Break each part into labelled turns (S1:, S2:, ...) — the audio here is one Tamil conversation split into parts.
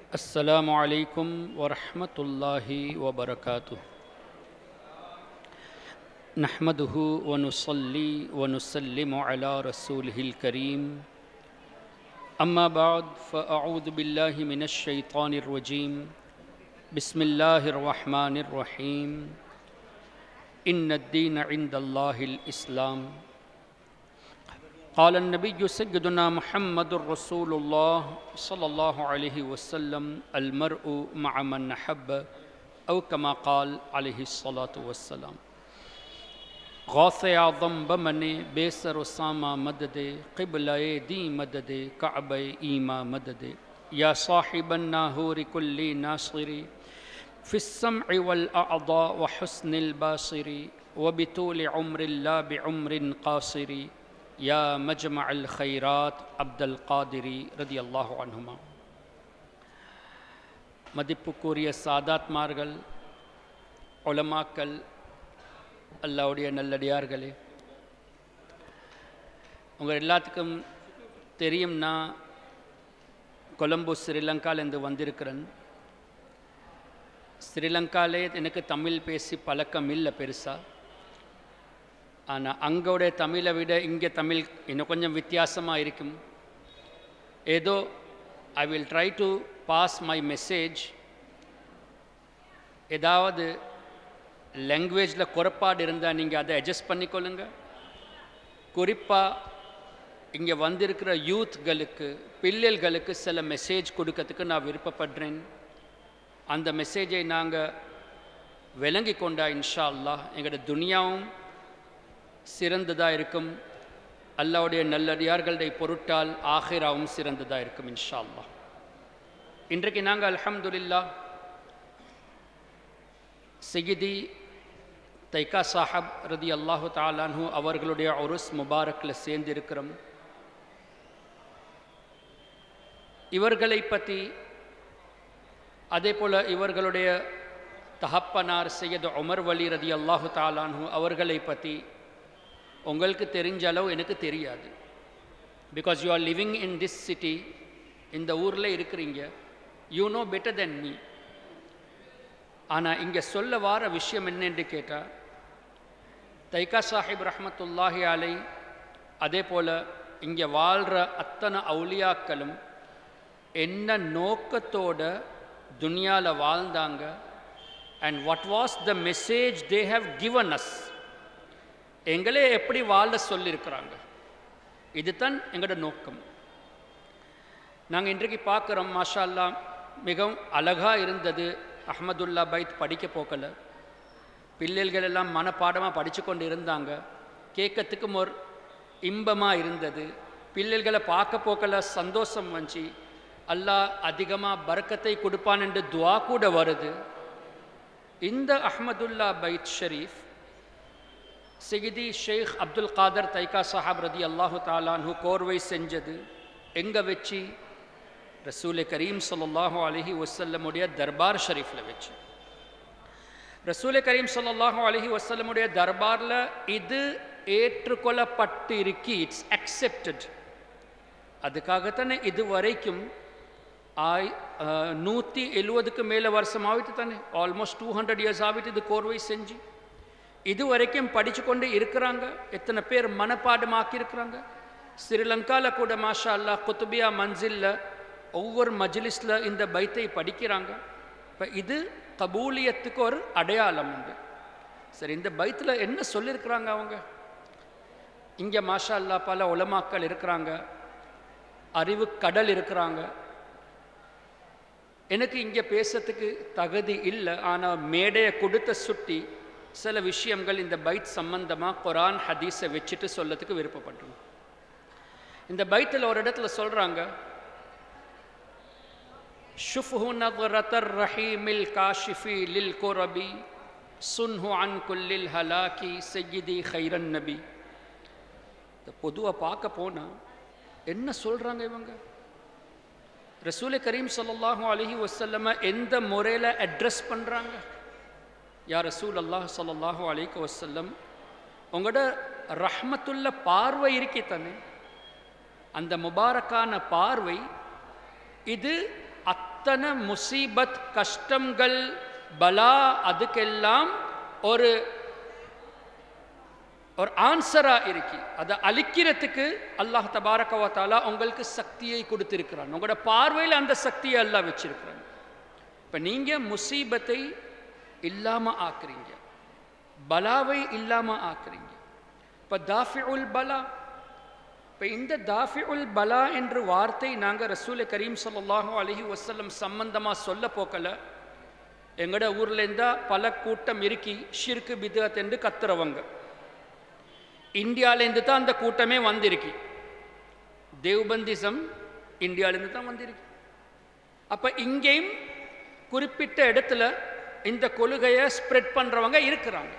S1: السلام عليكم ورحمة الله وبركاته نحمده ونصلي ونسلم على رسوله الكريم أما بعد فأعوذ بالله من الشيطان الرجيم بسم الله الرحمن الرحيم إن الدين عند الله الإسلام قال النبي سيدنا محمد رسول الله صلى الله عليه وسلم المرء مع من أحب أو كما قال عليه الصلاة والسلام غوث أعظم بمن بيسر ساما مدد قبلة دي مدد كعبة إيما مدد يا صاحب الناهور كل ناصر في السمع والأعضاء وحسن الباصر وبطول عمر لا بعمر قاصر يا مجمع الخيرات عبد القادر رضي الله عنهما மதிப்புக்குரிய சாதாத்மார்கள் உலமாக்கள் அல்லாவுடைய நல்லடியார்களே உங்கள் எல்லாத்துக்கும் தெரியும் நான் கொலம்போ ஸ்ரீலங்காலேருந்து வந்திருக்கிறேன் ஸ்ரீலங்காலே எனக்கு தமிழ் பேசி பழக்கம் இல்லை பெருசாக ஆனால் அங்கோடைய தமிழை விட இங்கே தமிழ் இன்னும் கொஞ்சம் வித்தியாசமாக இருக்கும் ஏதோ I will try to pass my message ஏதாவது லாங்குவேஜில் குறைபாடு இருந்தால் நீங்கள் அதை அட்ஜஸ்ட் பண்ணிக்கொள்ளுங்க குறிப்பாக இங்கே வந்திருக்கிற யூத்களுக்கு பிள்ளைகளுக்கு சில மெசேஜ் கொடுக்கறதுக்கு நான் விருப்பப்படுறேன் அந்த மெசேஜை நாங்கள் விளங்கி கொண்டா இன்ஷா அல்லாஹ் எங்களோட துனியாவும் சிறந்ததாக இருக்கும் அல்லாவுடைய நல்லடியார்களுடைய பொருட்டால் ஆஹிராவும் சிறந்ததாக இருக்கும் இன்ஷா அல்லா இன்றைக்கு நாங்கள் அல்ஹம்துலில்லா சிகிதி தைக்கா சாஹப் ரதி அல்லாஹு தாலானு அவர்களுடைய ஒருஸ் முபாரக்கில் சேர்ந்திருக்கிறோம் இவர்களை பற்றி அதே போல் இவர்களுடைய தகப்பனார் சையது உமர் வலி ரதி அல்லாஹு தாலானு அவர்களை பற்றி உங்களுக்கு தெரிஞ்ச அளவு எனக்கு தெரியாது because you are living in this city இந்த ஊரில் இருக்கிறீங்க you know better then me ஆனால் இங்கே சொல்ல வார விஷயம் என்னென்று கேட்டால் தைக்கா சாஹிப் ரஹமத்துல்லாஹி அலை அதே போல் இங்கே வாழ்கிற அத்தனை அவுளியாக்களும் என்ன நோக்கத்தோட துனியாவில் வாழ்ந்தாங்க and what was the message they have given us எங்களே எப்படி வாழ சொல்லியிருக்கிறாங்க இதுதான் எங்களோட நோக்கம் நாங்கள் இன்றைக்கு பார்க்குறோம் மாஷா அல்லா மிகவும் அழகாக இருந்தது அஹமதுல்லா பைத் படிக்க போக்கல பிள்ளைகள் எல்லாம் மனப்பாடமாக படித்து கொண்டு இருந்தாங்க கேட்கறதுக்கும் ஒரு இன்பமாக இருந்தது பிள்ளைகளை பார்க்க போக்கல சந்தோஷம் வந்துச்சு அல்லாஹ் அதிகமாக பறக்கத்தை கொடுப்பான் என்று துவா கூட வருது இந்த அஹமதுல்லா பைத் ஷரீஃப் சிகிதி ஷேக் அப்துல் காதர் தைக்கா சாஹாப் ரதி அல்லாஹு தாலான்ஹு கோர்வை செஞ்சது எங்கே வச்சு ரசூல் கரீம் சொல்லல்லாஹு அலஹி வசல்லமுடைய தர்பார் ஷரீஃபில் வச்சு ரசூல் கரீம் சொல்லல்லாஹு அலஹி வசல்லமுடைய தர்பாரில் இது ஏற்றுக்கொள்ளப்பட்டு இருக்கி இட்ஸ் அக்செப்டட் அதுக்காகத்தானே இது வரைக்கும் ஆய் நூற்றி எழுவதுக்கு மேலே வருஷம் ஆகிட்டு தானே ஆல்மோஸ்ட் டூ ஹண்ட்ரட் இயர்ஸ் ஆகிட்டு இது கோர்வை செஞ்சு இது வரைக்கும் படித்து கொண்டு இருக்கிறாங்க எத்தனை பேர் மனப்பாடமாக்கி இருக்கிறாங்க ஸ்ரீலங்காவில் கூட மாஷா அல்லா குத்துபியா மன்சிலில் ஒவ்வொரு மஜ்லிஸில் இந்த பைத்தை படிக்கிறாங்க இப்போ இது கபூலியத்துக்கு ஒரு அடையாளம் உண்டு சரி இந்த பைத்தில் என்ன சொல்லியிருக்கிறாங்க அவங்க இங்கே மாஷா அல்லா பல உலமாக்கள் இருக்கிறாங்க அறிவு கடல் இருக்கிறாங்க எனக்கு இங்கே பேசுறதுக்கு தகுதி இல்லை ஆனால் மேடையை கொடுத்த சுட்டி சில விஷயங்கள் இந்த பைத் சம்பந்தமாக குரான் ஹதீஸை வச்சுட்டு சொல்லத்துக்கு விருப்பப்பட்டோம் இந்த பைத்தில் ஒரு இடத்துல சொல்கிறாங்க ஷுஃபு நகரத்தர் ரஹீமில் காஷிஃபி லில் குரபி சுன்ஹு அன் குல்லில் ஹலாக்கி செய்யிதி ஹைரன் நபி இந்த பொதுவாக பார்க்க போனால் என்ன சொல்கிறாங்க இவங்க ரசூல் கரீம் சொல்லல்லாஹு அலஹி வசல்லம எந்த முறையில் அட்ரஸ் பண்ணுறாங்க யா ரசூல் அல்லாஹ் சல்லாஹூ அலைக்கு வசல்லம் உங்களோட ரஹ்மத்துள்ள பார்வை இருக்கே தானே அந்த முபாரக்கான பார்வை இது அத்தனை முசீபத் கஷ்டங்கள் பலா அதுக்கெல்லாம் ஒரு ஒரு ஆன்சரா இருக்கு அதை அழிக்கிறதுக்கு அல்லாஹ் தபாரகவத்தாலா உங்களுக்கு சக்தியை கொடுத்திருக்கிறான் உங்களோட பார்வையில் அந்த சக்தியை அல்லாஹ் வச்சிருக்கிறான் இப்போ நீங்கள் முசீபத்தை இல்லாம ஆக்குறீங்க பலாவை இல்லாம ஆக்குறீங்க இப்போ தாஃபி உல் பலா இப்போ இந்த தாஃபி உல் பலா என்ற வார்த்தை நாங்கள் ரசூல் கரீம் ஸல்லல்லாஹு அலைஹி வஸல்லம் சம்பந்தமாக சொல்ல போக்கல எங்களோட ஊர்ல இருந்தா பல கூட்டம் இருக்கி ஷிர்கு பிதத் என்று கத்துறவங்க இந்தியாவிலேருந்து தான் அந்த கூட்டமே வந்திருக்கு தேவ்பந்திசம் இந்தியாவிலேருந்து தான் வந்திருக்கு அப்போ இங்கேயும் குறிப்பிட்ட இடத்துல இந்த கொள்கையை ஸ்ப்ரெட் பண்ணுறவங்க இருக்கிறாங்க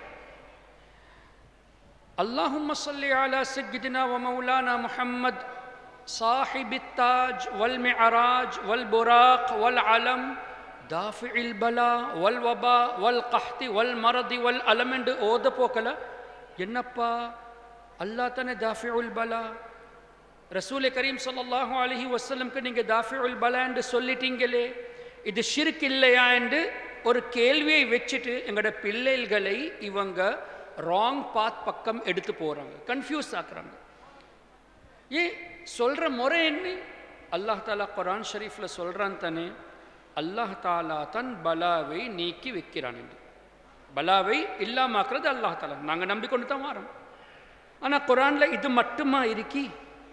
S1: اللهم صل على سيدنا ومولانا محمد صاحب التاج والمعراج والبراق والعلم دافع البلاء والوباء والقحط والمرض والألم என்று ஓத போக்கல என்னப்பா அல்லாஹ் தானே தாஃபிஉல் பலா ரசூலே கரீம் ஸல்லல்லாஹு அலைஹி வஸல்லம்க்கு நீங்க தாஃபிஉல் பலா என்று சொல்லிட்டீங்களே இது ஷிர்க் இல்லையா என்று ஒரு கேள்வியை வச்சுட்டு எங்களோட பிள்ளைகளை இவங்க ராங் பாத் பக்கம் எடுத்து போறாங்க கன்ஃபியூஸ் ஆக்குறாங்க ஏன் சொல்ற முறை என்ன அல்லாஹ் தாலா குரான் ஷரீஃப்ல சொல்றான் தானே அல்லாஹ் தாலா தன் பலாவை நீக்கி வைக்கிறான் என்று பலாவை இல்லாமாக்குறது அல்லாஹ் தாலா நாங்க நம்பிக்கொண்டு தான் வரோம் ஆனா குரான்ல இது மட்டுமா இருக்கி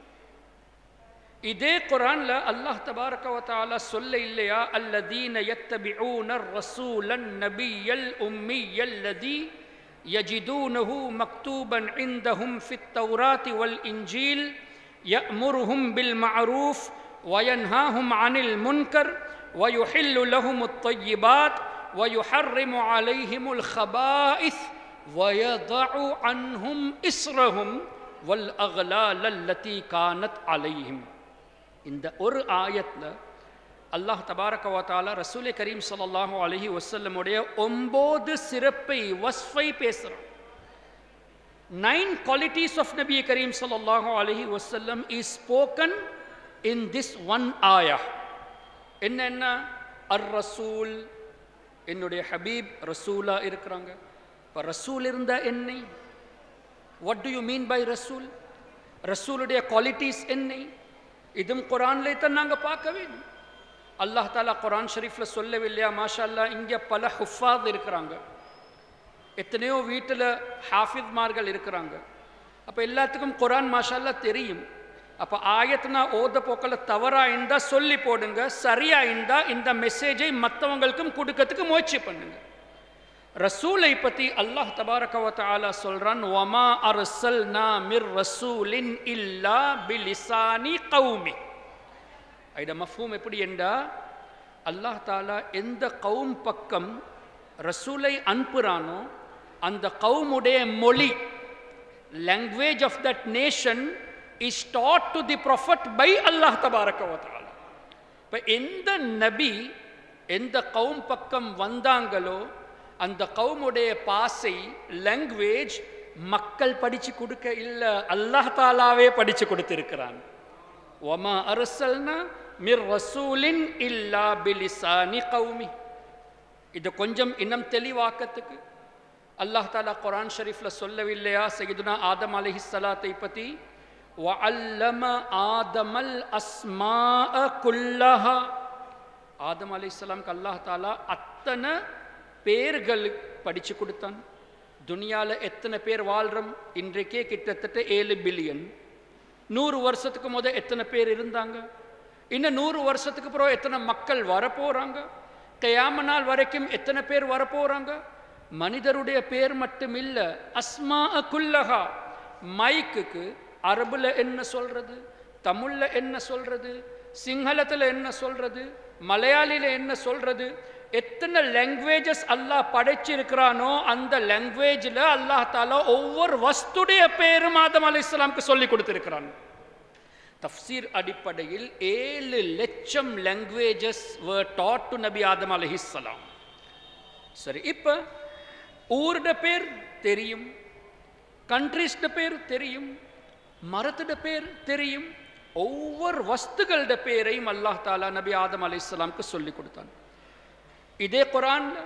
S1: இதே குரான்ல அல்லாஹ் தபாரக வ தஆலா சொல்ல இல்லையா அல்லதீன யத்தபிஊன الرسول النبي الأمي الذي يجدونه مكتوبا عندهم في التوراة والإنجيل يأمرهم بالمعروف وينهاهم عن المنكر ويحل لهم الطيبات ويحرم عليهم الخبائث ويضع عنهم إسرهم والأغلال التي كانت عليهم இந்த ஒரு ஆயத்தில் அல்லாஹ் தபாரக வத்தாலா ரசூலே கரீம் ஸல்லல்லாஹு அலைஹி வஸல்லமுடைய ஒன்பது சிறப்பை வஸ்ஃபை பேசுகிறான் நைன் குவாலிட்டிஸ் ஆஃப் நபி கரீம் ஸல்லல்லாஹு அலைஹி வஸல்லம் is spoken in this one ஆயா என்னென்ன அர் ரசூல் என்னுடைய ஹபீப் ரசூலா இருக்கிறாங்க இப்போ ரசூல் இருந்தா என்னை what do you mean by ரசூல் ரசூலுடைய குவாலிட்டிஸ் என்ன இதுவும் குரான்லே தான் நாங்கள் பார்க்க வேண்டும் அல்லாஹ் தாலா குரான் ஷரீஃபில் சொல்லவில்லையா மாஷா அல்லா இங்கே பல ஹுஃபாத் இருக்கிறாங்க எத்தனையோ வீட்டில் ஹாஃபித்மார்கள் இருக்கிறாங்க அப்போ எல்லாத்துக்கும் குரான் மாஷா அல்லா தெரியும் அப்போ ஆயத்னா ஓத போக்கில் தவறா இருந்தால் சொல்லி போடுங்க சரியா இருந்தால் இந்த மெசேஜை மற்றவங்களுக்கும் கொடுக்கறதுக்கு முயற்சி பண்ணுங்க ரசூலை பற்றி அல்லாஹ் தபாரக வ தஆலா சொல்றான் வமா அர்சல்னா மிர் ரசூலின் இல்லா பிலிசானி கௌமி ஐட மஃபூம் எப்படி என்றா அல்லாஹ் தாலா எந்த கௌம் பக்கம் ரசூலை அனுப்புறானோ அந்த கவுமுடைய மொழி language of that nation is taught to the prophet by Allah தபாரக வ தஆலா இப்போ எந்த நபி எந்த கௌம் பக்கம் வந்தாங்களோ அந்த கவுமுடைய பாசை லாங்குவேஜ் மக்கள் படிச்சு கொடுக்க இல்லை அல்லாஹ் தாலாவே படிச்சு கொடுத்திருக்கிறான் ஒமா அரசல்னா மிர் ரசூலின் இல்லா பிலிசானி கௌமி இது கொஞ்சம் இன்னும் தெளிவாக்கத்துக்கு அல்லாஹ் தாலா குரான் ஷரீஃப்ல சொல்லவில்லையா சையதுனா ஆதம் அலஹி சலாத்தை பத்தி وعلم آدم الأسماء كلها ஆதம் அலைஹிஸ்ஸலாம்க்கு அல்லாஹ் தாலா அத்தனை பேர்கள் படிச்சு கொடுத்தான் துனியாவில் எத்தனை பேர் வாழ்கிறோம் இன்றைக்கே கிட்டத்தட்ட ஏழு பில்லியன் நூறு வருஷத்துக்கு முத எத்தனை பேர் இருந்தாங்க இன்னும் நூறு வருஷத்துக்கு அப்புறம் எத்தனை மக்கள் வரப்போகிறாங்க கயாம நாள் வரைக்கும் எத்தனை பேர் வரப்போகிறாங்க மனிதருடைய பேர் மட்டும் இல்லை அஸ்மா குல்லஹா மைக்குக்கு அரபுல என்ன சொல்றது தமிழ்ல என்ன சொல்றது சிங்களத்தில் என்ன சொல்றது மலையாளியில் என்ன சொல்றது எத்தனை லாங்குவேஜஸ் அல்லாஹ் படைச்சிருக்கிறானோ அந்த லாங்குவேஜில் அல்லாஹ் தாலா ஒவ்வொரு வஸ்துடைய பேரும் ஆதம் அலி இஸ்லாமுக்கு சொல்லி கொடுத்திருக்கிறான் தஃப்சீர் அடிப்படையில் ஏழு லட்சம் லாங்குவேஜஸ் வர் டாட் டு நபி ஆதம் அலஹிஸ்லாம் சரி இப்போ ஊரோட பேர் தெரியும் கண்ட்ரிஸ்ட பேர் தெரியும் மரத்தோட பேர் தெரியும் ஒவ்வொரு வஸ்துகளோட பேரையும் அல்லாஹ் தாலா நபி ஆதம் அலைஹிஸ்ஸலாம்க்கு சொல்லி கொடுத்தான் இதே குரான்ல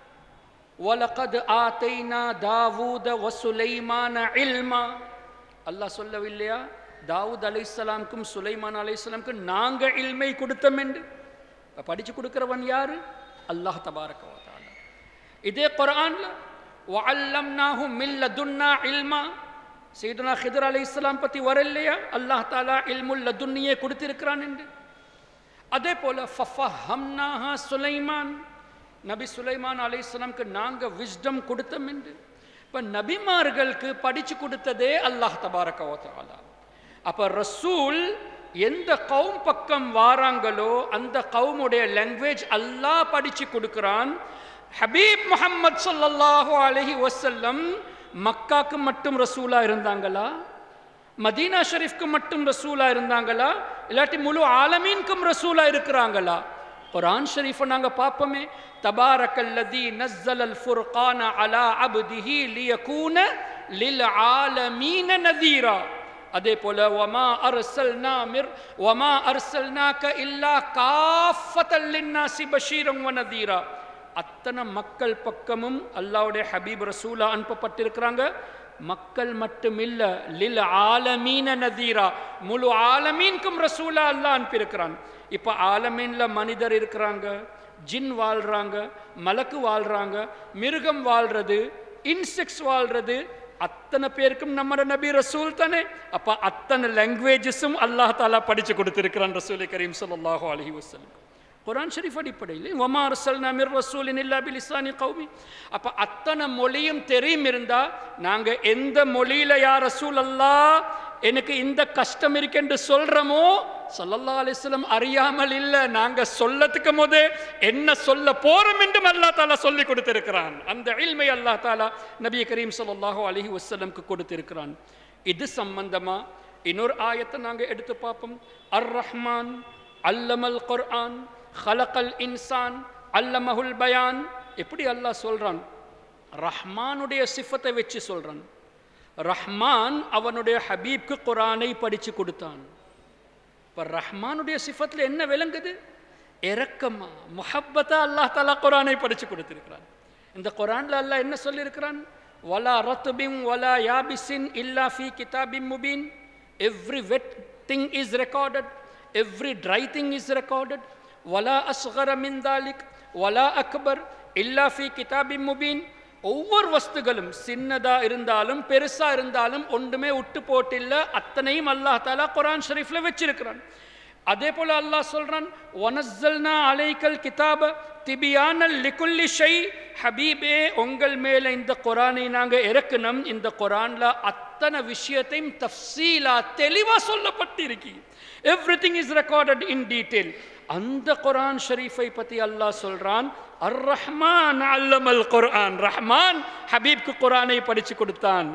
S1: وَلَقَدْ آتَيْنَا دَاوُودَ وَسُلَيْمَانَ عِلْمًا அல்லாஹ் சொல்லவில்லையா தாவூத் அலைஹிஸ்ஸலாம்க்கும் சுலைமான் அலைஹிஸ்ஸலாம்க்கும் நாங்க இல்மை கொடுத்தோம் என்று இப்ப படிச்சு கொடுக்கிறவன் யாரு அல்லாஹ் தபாரக வ தஆலா இதே குர்ஆன்ல وَعَلَّمْنَاهُ مِن لَّدُنَّا عِلْمًا சையதுனா ஹிதர் அலைஹிஸ்ஸலாம் பத்தி வரலையா அல்லாஹ் தஆலா இல்முல் லதுன்னியே கொடுத்திருக்கிறான் என்று அதே போல ஃபஃபஹம்னாஹா சுலைமான் நபி சுலைமான் அலைஹிஸ்ஸலாம்க்கு நாங்க விஸ்டம் கொடுத்தோம் என்று இப்ப நபிமார்களுக்கு படிச்சு கொடுத்ததே அல்லாஹ் தபாரக வ தஆலா அப்ப ரசூல் எந்த கவும் பக்கம் வாராங்களோ அந்த கவுமுடைய லாங்குவேஜ் அல்லாஹ் படிச்சு கொடுக்கிறான் ஹபீப் முஹம்மது ஸல்லல்லாஹு அலைஹி வஸல்லம் மக்காக்கு மட்டும் ரசூலா இருந்தாங்களா மதீனா ஷரீஃப்க்கு மட்டும் ரசூலா இருந்தாங்களா இல்லாட்டி முழு ஆலமீன்க்கும் ரசூலா இருக்கிறாங்களா குரான் ஷரீஃபை நாங்க பார்ப்போமே தபாரக்கல்லதி நஸ்ஸலல் ஃபுர்கான அலா அப்திஹி லியகூன லில் ஆலமீன நதீரா அதே போல வமா அர்சல்னா மிர் வமா அர்சல்னாக இல்லா காஃபத்தல் லின்னாசி பஷீரம் வ நதீரா அத்தனை மக்கள் பக்கமும் அல்லாஹ்வுடைய ஹபீப் ரசூலா அனுப்பப்பட்டிருக்கிறாங்க மக்கள் மட்டும் இல்ல லில் ஆலமீன நதீரா முழு ஆலமீன்க்கும் ரசூலா அல்லாஹ் அனுப்பியிருக்கிறான் இப்ப ஆலமீன்ல மனிதர் இருக்கிறாங்க ஜின் வாழ்றாங்க மலக்கு வாழ்றாங்க மிருகம் வாழ்றது இன்செக்ட்ஸ் வாழ்றது அத்தனை பேருக்கும் நம்ம நபி ரசூல் தானே அப்ப அத்தனை லாங்குவேஜஸும் அல்லாஹ் தாலா படிச்சு கொடுத்திருக்கிறான் ரசூலை கரீம் ஸல்லல்லாஹு அலைஹி வஸல்லம் குரான் ஷரீஃப் அடிப்படையில் ஒமா அரசல் மிர் ரசூலின் இல்லா பிலிசானி கௌமி அப்போ அத்தனை மொழியும் தெரியும் இருந்தா நாங்க எந்த மொழியில யார் ரசூல் அல்லா எனக்கு இந்த கஷ்டம் இருக்கென்று சொல்றோமோ சல்லல்லா அலிஸ்லம் அறியாமல் இல்லை நாங்க சொல்லத்துக்கு போதே என்ன சொல்ல போறோம் என்றும் அல்லா தாலா சொல்லி கொடுத்திருக்கிறான் அந்த இல்மை அல்லா தாலா நபி கரீம் ஸல்லல்லாஹு அலைஹி வஸல்லம்க்கு கொடுத்திருக்கிறான் இது சம்பந்தமா இன்னொரு ஆயத்தை நாங்க எடுத்து பார்ப்போம் அர் ரஹ்மான் அல்லமல் குர்ஆன் ஹலக்கல் இன்சான் அல்லமஹுல் பயான் எப்படி அல்லாஹ் சொல்றான் ரஹ்மானுடைய சிஃபத்தை வச்சு சொல்றான் ரஹ்மான் அவனுடைய ஹபீப்க்கு குரானை படிச்சு கொடுத்தான் இப்போ ரஹ்மானுடைய சிஃபத்தில் என்ன விளங்குது இரக்கமா முஹப்பத்தா அல்லாஹ் தாலா குரானை படிச்சு கொடுத்திருக்கிறான் இந்த குரான்ல அல்லாஹ் என்ன சொல்லியிருக்கிறான் வலா ரத்துபிம் வலா யாபிசின் இல்லா ஃபி கிதாபிம் முபீன் every wet thing is recorded every dry thing is recorded வலா அஸ்கர மின் தாலிக் வலா அக்பர் இல்லா ஃபி கிதாபிம் முபீன் ஒவ்வொரு வஸ்துகளும் சின்னதா இருந்தாலும் பெருசா இருந்தாலும் ஒன்றுமே விட்டு போட்டில்ல அத்தனையும் அல்லாஹ் தாலா குரான் ஷரீஃப்ல வச்சிருக்கிறான் அதே போல அல்லாஹ் சொல்றான் ஒனஸ்ஸல்னா அலைக்கல் கிதாப திபியானல் லிகுல்லி ஷை ஹபீபே உங்கள் மேல இந்த குரானை நாங்க இறக்கணும் இந்த குரான்ல அத்தனை விஷயத்தையும் தஃசீலா தெளிவா சொல்லப்பட்டிருக்கு everything is recorded in detail அந்த குரான் ஷரீஃபை பத்தி அல்லாஹ் சொல்றான் அர் ரஹ்மான் அல்லமல் குர்ஆன் ரஹ்மான் ஹபீப்க்கு குரானை படிச்சு கொடுத்தான்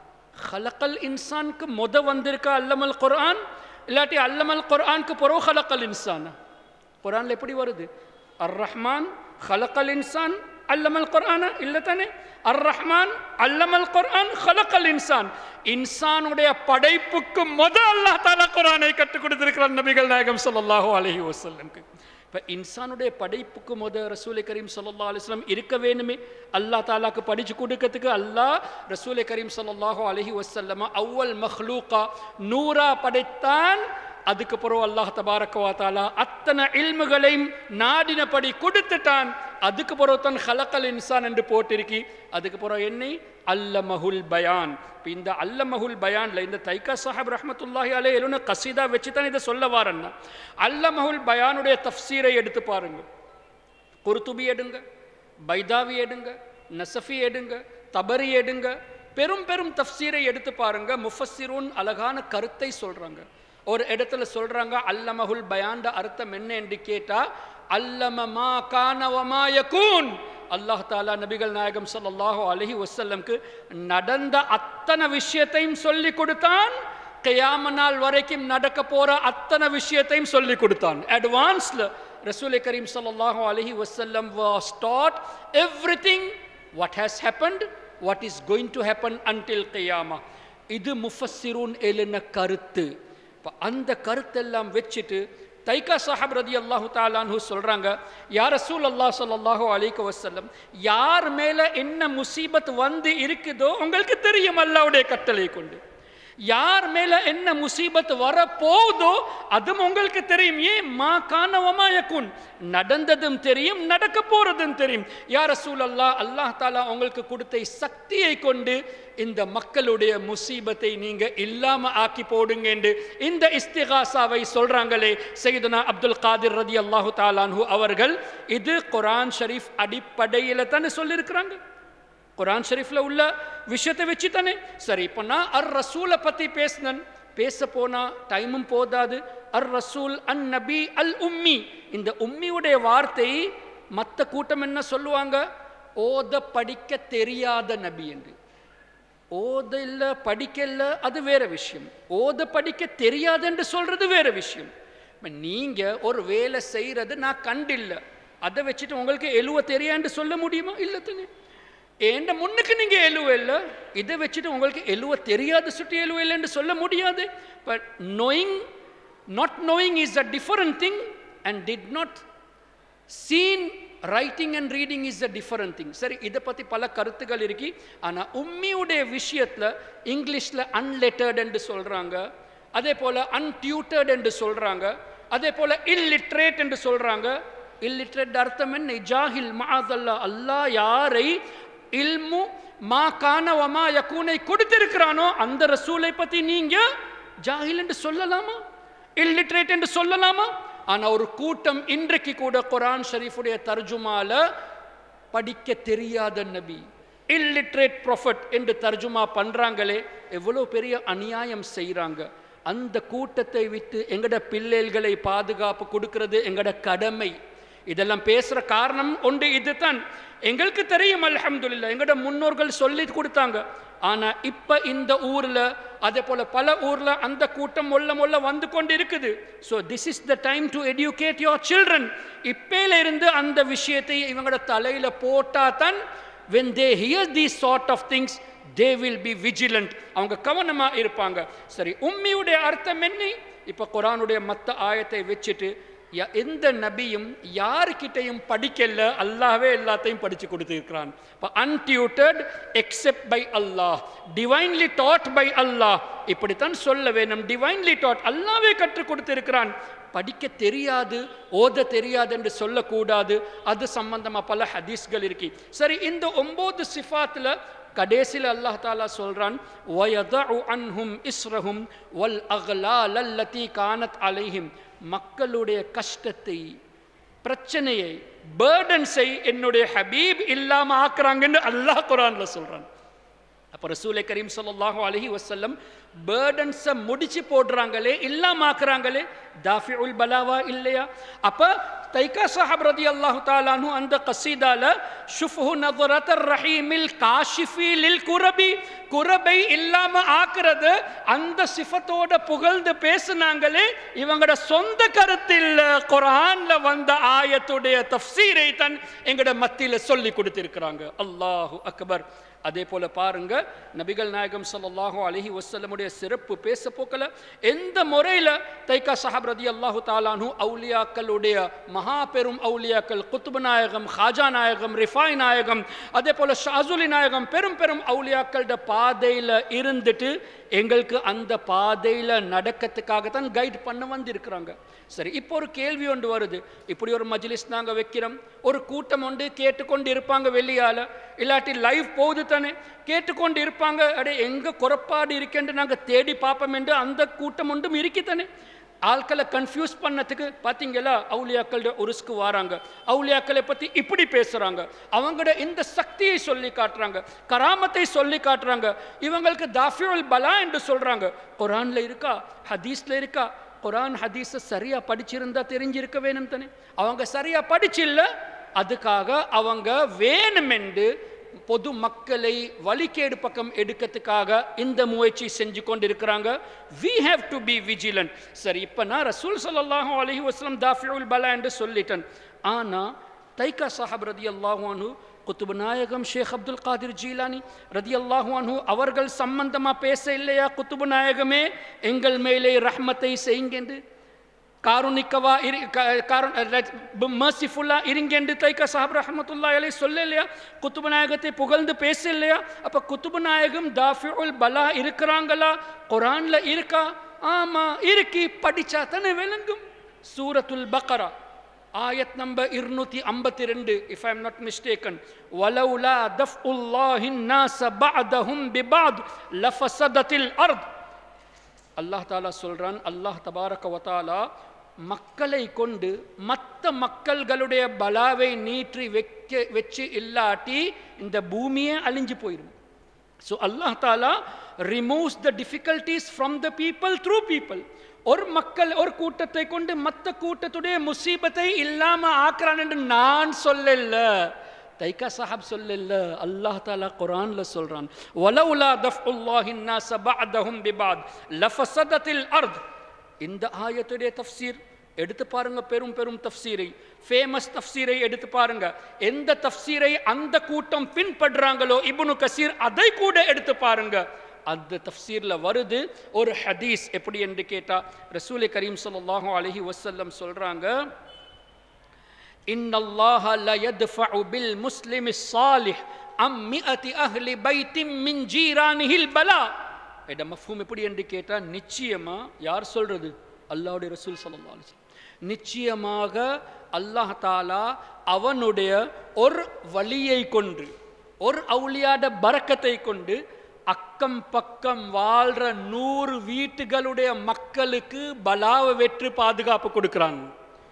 S1: ஹலக்கல் இன்சானுக்கு முத வந்திருக்கா அல்லமல் குர்ஆன் இல்லாட்டி அல்லமல் குர்ஆனுக்கு பிறகு ஹலக்கல் இன்சான் குரான்ல எப்படி வருது அர் ரஹ்மான் ஹலக்கல் இன்சான் அல்லமல் குர்ஆன இல்ல தானே அர் ரஹ்மான் அல்லமல் குர்ஆன் ஹலக்கல் இன்சான் இன்சானுடைய படைப்புக்கு முத அல்லாஹ் தாலா குரானை கற்றுக் கொடுத்திருக்கிறார் நபிகள் நாயகம் ஸல்லல்லாஹு அலைஹி வஸல்லம்க்கு இப்போ இன்சானுடைய படைப்புக்கு முத ரசூலை கரீம் சல்லா அலிஸ்லாம் இருக்க வேணுமே அல்லா தாலாக்கு படிச்சு கொடுக்கறதுக்கு அல்லாஹ் ரசூலை கரீம் சல்லாஹூ அலஹி வசல்லமா அவ்வல் மஹ்லூகா நூறா படைத்தான் அதுக்கு பிறகு அல்லாஹ் தபாரக்கவா தாலா அத்தனை இல்முகளையும் நாடினபடி கொடுத்துட்டான் அதுக்கு பிறகு தான் ஹலக்கல் இன்சான் என்று போட்டிருக்கி அதுக்கு பிறகு என்னை அல்லமஹுல் பயான் இப்போ இந்த அல்லமஹுல் பயான்ல இந்த தைக்கா சாஹிப் ரஹமத்துல்லாஹி அலே எழுன கசீதா வச்சு தான் இதை சொல்ல வாரன்னா அல்லமஹுல் பயானுடைய தஃப்சீரை எடுத்து பாருங்க குருத்துபி எடுங்க பைதாவி எடுங்க நசஃபி எடுங்க தபரி எடுங்க பெரும் பெரும் தஃப்சீரை எடுத்து பாருங்க முஃபஸ்ஸிரூன் அழகான கருத்தை சொல்றாங்க ஒரு இடத்துல சொல்றாங்க அல்லமஹுல் பயான்ட அர்த்தம் என்ன என்று கேட்டா அல்லமமா கானவமா யகூன் அல்லாஹ் தாலா நபிகள் நாயகம் ஸல்லல்லாஹு அலைஹி வஸல்லம்க்கு நடந்த அத்தனை விஷயத்தையும் சொல்லி கொடுத்தான் கியாம நாள் வரைக்கும் நடக்க போற அத்தனை விஷயத்தையும் சொல்லி கொடுத்தான் அட்வான்ஸ்ல ரசூல் கரீம் ஸல்லல்லாஹு அலைஹி வஸல்லம் was taught everything what has happened what is going to happen until qiyamah இது முஃபஸ்ஸிரூன் எழுன கருத்து இப்போ அந்த கருத்தெல்லாம் வச்சுட்டு தைக்கா சாஹப் ரதி அல்லாஹு தாலான்னு சொல்றாங்க யார் ரசூல் அல்லாஹ் ஸல்லல்லாஹு அலைஹி வஸல்லம் யார் மேல என்ன முசீபத் வந்து இருக்குதோ உங்களுக்கு தெரியும் அல்லாஹ்வுடைய கட்டளை கொண்டு யார் மேல என்ன முசீபத் வர போகுதோ அதுவும் உங்களுக்கு தெரியும் ஏன் மா காணவமா யக்குன் நடந்ததும் தெரியும் நடக்க போறதும் தெரியும் யார் ரசூல் அல்லாஹ் அல்லாஹ் தாலா உங்களுக்கு கொடுத்த சக்தியை கொண்டு இந்த மக்களுடைய முசீபத்தை நீங்க இல்லாம ஆக்கி போடுங்க என்று இந்த இஸ்திகாசாவை சொல்றாங்களே சையதுனா அப்துல் காதிர் ரதி அல்லாஹு தாலான்ஹு அவர்கள் இது குரான் ஷரீஃப் அடிப்படையில் தானே சொல்லியிருக்கிறாங்க குரான் ஷரீஃப்ல உள்ள விஷயத்தை வச்சு தானே சரி இப்போ நான் அர் ரசூலை பத்தி பேசினேன் பேச போனா டைமும் போதாது அர் ரசூல் அன் நபி அல் உம்மி இந்த உம்மியுடைய வார்த்தை மற்ற கூட்டம் என்ன சொல்லுவாங்க ஓத படிக்க தெரியாத நபி என்று ஓத இல்ல படிக்கல அது வேற விஷயம் ஓத படிக்க தெரியாது என்று சொல்றது வேற விஷயம் இப்ப நீங்க ஒரு வேலை செய்யறது நான் கண்டில்ல அதை வச்சுட்டு உங்களுக்கு எழுவ தெரியான்னு சொல்ல முடியுமா இல்ல தானே ஏண்ட முன்னுக்கு நீங்க எழுவ இல்லை இதை வச்சுட்டு உங்களுக்கு எழுவ தெரியாது சுட்டி எழுவ இல்லைன்னு சொல்ல முடியாது but knowing not knowing is a different thing and did not seen writing and reading is a different thing சரி இதை பற்றி பல கருத்துக்கள் இருக்கு ஆனால் உம்மியுடைய விஷயத்தில் இங்கிலீஷில் அன்லெட்டர்ட் என்று சொல்கிறாங்க அதே போல் அன்டியூட்டர்ட் என்று சொல்கிறாங்க அதே போல் இல்லிட்ரேட் என்று சொல்கிறாங்க இல்லிட்ரேட் அர்த்தம் என்ன ஜாஹில் மாதல்லா அல்லாஹ் யாரை இல்மு மா கானவமா யக்கூனை கொடுத்திருக்கிறானோ அந்த ரசூலை பற்றி நீங்கள் ஜாஹில் என்று சொல்லலாமா இல்லிட்ரேட் என்று சொல்லலாமா ஆனா ஒரு கூட்டம் இன்றைக்கு கூட குரான் ஷரீஃபுடைய தர்ஜுமால படிக்க தெரியாத நபி இல்லிட்ரேட் ப்ரொஃபட் என்று தர்ஜுமா பண்றாங்களே எவ்வளோ பெரிய அநியாயம் செய்றாங்க அந்த கூட்டத்தை விட்டு எங்கட பிள்ளைகளை பாதுகாப்பு கொடுக்கிறது எங்கட கடமை இதெல்லாம் பேசுற காரணம் ஒன்று இதுதான் எங்களுக்கு தெரியும் அல்ஹம்துலில்லாஹ் எங்கட முன்னோர்கள் சொல்லி கொடுத்தாங்க ஆனா இப்ப இந்த ஊர்ல அதே போல பல ஊர்ல அந்த கூட்டம் மொல்ல மொல்ல வந்து கொண்டு இருக்குது so this is the time to educate your children இப்பையில இருந்து அந்த விஷயத்தை இவங்களோட தலையில போட்டா தான் when they hear the sort of things they will be vigilant அவங்க கவனமா இருப்பாங்க சரி உம்மியுடைய அர்த்தம் என்ன இப்ப குரானுடைய மத்த ஆயத்தை வச்சுட்டு ய- எந்த நபியும் யாருக்கிட்டையும் படிக்கல அல்லாஹ்வே எல்லாத்தையும் படிச்சு கொடுத்திருக்கிறான் இப்போ untutored except by Allah divinely taught by Allah இப்படித்தான் சொல்ல வேணும் டிவைன்லி டாட் அல்லாஹ்வே கற்றுக் கொடுத்திருக்கிறான் படிக்க தெரியாது ஓத தெரியாது என்று சொல்லக்கூடாது அது சம்பந்தமா பல ஹதீஸ்கள் இருக்கு சரி இந்த ஒன்பது சிஃபாத்துல கடைசியில் அல்லாஹ் தாலா சொல்றான் வயதஉ அன்ஹும் இஸ்ரஹும் வல் அக்லால் அல்லதி கானத் அலைஹிம் மக்களுடைய கஷ்டத்தை பிரச்சனையை பேர்டன்ஸை என்னுடைய ஹபீப் இல்லாம ஆக்குறாங்கன்னு அல்லாஹ் குரான்ல சொல்றான் அப்போ ரசூலை கரீம் ஸல்லல்லாஹு அலைஹி வஸல்லம் பேர்டன்ஸை முடிச்சு போடுறாங்களே இல்லாம ஆக்குறாங்களே தாஃபிஉல் பலாவா இல்லையா அப்ப தைக்கா சாஹப் ரதி அல்லாஹு தாலானு அந்த கசீதால ஷுஃபுஹு நதுரத்தர் ரஹீமில் காஷிஃபி லில் குரபி குரபை இல்லாம ஆக்குறது அந்த சிஃபத்தோட புகழ்ந்து பேசுனாங்களே இவங்களோட சொந்த கருத்தில் குர்ஆன்ல வந்த ஆயத்துடைய தஃப்சீரை தான் எங்கட மத்தியில சொல்லி கொடுத்திருக்கிறாங்க அல்லாஹு அக்பர் அதே போல பாருங்க நபிகள் நாயகம் ஸல்லல்லாஹு அலைஹி வஸல்லமுடைய சிறப்பு பேச போக்கல எந்த முறையில் தைக்கா சஹாப் ரதி அல்லாஹு தாலானு அவுலியாக்களுடைய மகா பெரும் அவுலியாக்கள் குத்துபு நாயகம் ஹாஜா நாயகம் ரிஃபாய் நாயகம் அதே போல ஷாசுலி நாயகம் பெரும் பெரும் அவுலியாக்களோட பாதையில் இருந்துட்டு எங்களுக்கு அந்த பாதையில் நடக்கிறதுக்காக தான் கைட் பண்ண வந்திருக்கிறாங்க சரி இப்போ ஒரு கேள்வி ஒன்று வருது இப்படி ஒரு மஜ்லிஸ் நாங்கள் வைக்கிறோம் ஒரு கூட்டம் ஒன்று கேட்டுக்கொண்டு இருப்பாங்க வெளியால் இல்லாட்டி லைவ் போகுது தானே கேட்டுக்கொண்டு இருப்பாங்க அடே எங்கே குறப்பாடு இருக்கேன்னு நாங்கள் தேடி பார்ப்போம் என்று அந்த கூட்டம் ஒன்றும் இருக்குதானே ஆட்களை கன்ஃபியூஸ் பண்ணதுக்கு பார்த்தீங்களா அவுலியாக்களோட உருஸ்க்கு வராங்க அவுலியாக்களை பற்றி இப்படி பேசுகிறாங்க அவங்களோட இந்த சக்தியை சொல்லி காட்டுறாங்க கராமத்தை சொல்லி காட்டுறாங்க இவங்களுக்கு தாஃபியுல் பலா என்று சொல்கிறாங்க குரானில் இருக்கா ஹதீஸில் இருக்கா குரான் ஹதீஸை சரியாக படிச்சிருந்தா தெரிஞ்சிருக்க வேணும் தானே அவங்க சரியாக படிச்சில்ல அதுக்காக அவங்க வேணுமென்று பொது மக்களை வழிகேடு பக்கம் எடுக்கிறதுக்காக இந்த முயற்சி செஞ்சு கொண்டிருக்கிறாங்க we have to be vigilant சரி இப்போ நான் ரசூல் ஸல்லல்லாஹு அலைஹி வஸல்லம் தாஃபியுல் பலா என்று சொல்லிட்டேன் ஆனால் தைக்கா சாஹப் ரதி அல்லாஹானு குத்துபு நாயகம் ஷேக் அப்துல் காதிர் ஜீலானி ரதி அல்லாஹு அன்ஹு அவர்கள் சம்பந்தமா பேச இல்லையா குத்துபு நாயகமே எங்கள் மேலே ரஹ்மத்தை செய்யுங்க என்று காருணிக்கவா இரு மர்சிஃபுல்லா இருங்கென்று தைக்க சாஹப் ரஹமத்துல்லா அலை சொல்ல இல்லையா குத்துபு நாயகத்தை புகழ்ந்து பேச இல்லையா அப்ப குத்துபு நாயகம் தாஃபிஉல் பலா இருக்கிறாங்களா குரான்ல இருக்கா ஆமா இருக்கி படிச்சா தானே விளங்கும் சூரத்துல் பக்கரா ஆயத் நம்பர் இருநூத்தி ஐம்பத்தி ரெண்டு if I am not mistaken வலவுலா தஃப்உல்லாஹின் நாஸ பஅதஹும் பிபஅத் லஃபஸதத்தில் அர்த் அல்லாஹ் தாலா சொல்றான் அல்லாஹ் தபாரக வதாலா மக்களை கொண்டு மற்ற மக்கள்களுடைய பலாவை நீற்றி வைக்க வச்சு இல்லாட்டி இந்த பூமியே அழிஞ்சு போயிடும் ஸோ அல்லாஹ் தாலா removes the difficulties from the people through people ஒரு மக்கள் ஒரு கூட்டத்தை கொண்டு மற்ற கூட்டத்துடைய முசீபத்தை இல்லாம ஆக்குறான் என்று நான் சொல்லல தைக்கா சாஹப் சொல்லல அல்லாஹ் தாலா குரான்ல சொல்றான் வலவுலா தஃப்உல்லாஹின் நாஸ பஅதஹும் பிபாத் லஃபஸதத்தில் அர்த் இந்த ஆயத்துடைய தஃப்சீர் எடுத்து பாருங்க பெரும் பெரும் தஃப்சீரை ஃபேமஸ் தஃப்சீரை எடுத்து பாருங்க எந்த தஃப்சீரை அந்த கூட்டம் பின்பற்றுறாங்களோ இப்னு கசீர் அதை கூட எடுத்து பாருங்க அந்த தஃப்சீர்ல வருது ஒரு ஹதீஸ் எப்படி என்று கேட்டா ரசூலை கரீம் ஸல்லல்லாஹு அலைஹி வஸல்லம் சொல்றாங்க إن الله لا يدفع بالمسلم الصالح عن مئة أهل بيت من جيرانه البلاء இட மஃபூம் எப்படி என்று கேட்டால் நிச்சயமா யார் சொல்றது அல்லாஹ்வுடைய ரசூல் ஸல்லல்லாஹு அலைஹி வஸல்லம் நிச்சயமாக அல்லாஹ் தாலா அவனுடைய ஒரு வழியை கொண்டு ஒரு அவுளியாட பரக்கத்தை கொண்டு அக்கம் பக்கம் வாழ்ற நூறு வீட்டுகளுடைய மக்களுக்கு பலாவை வெற்று பாதுகாப்பு கொடுக்குறான்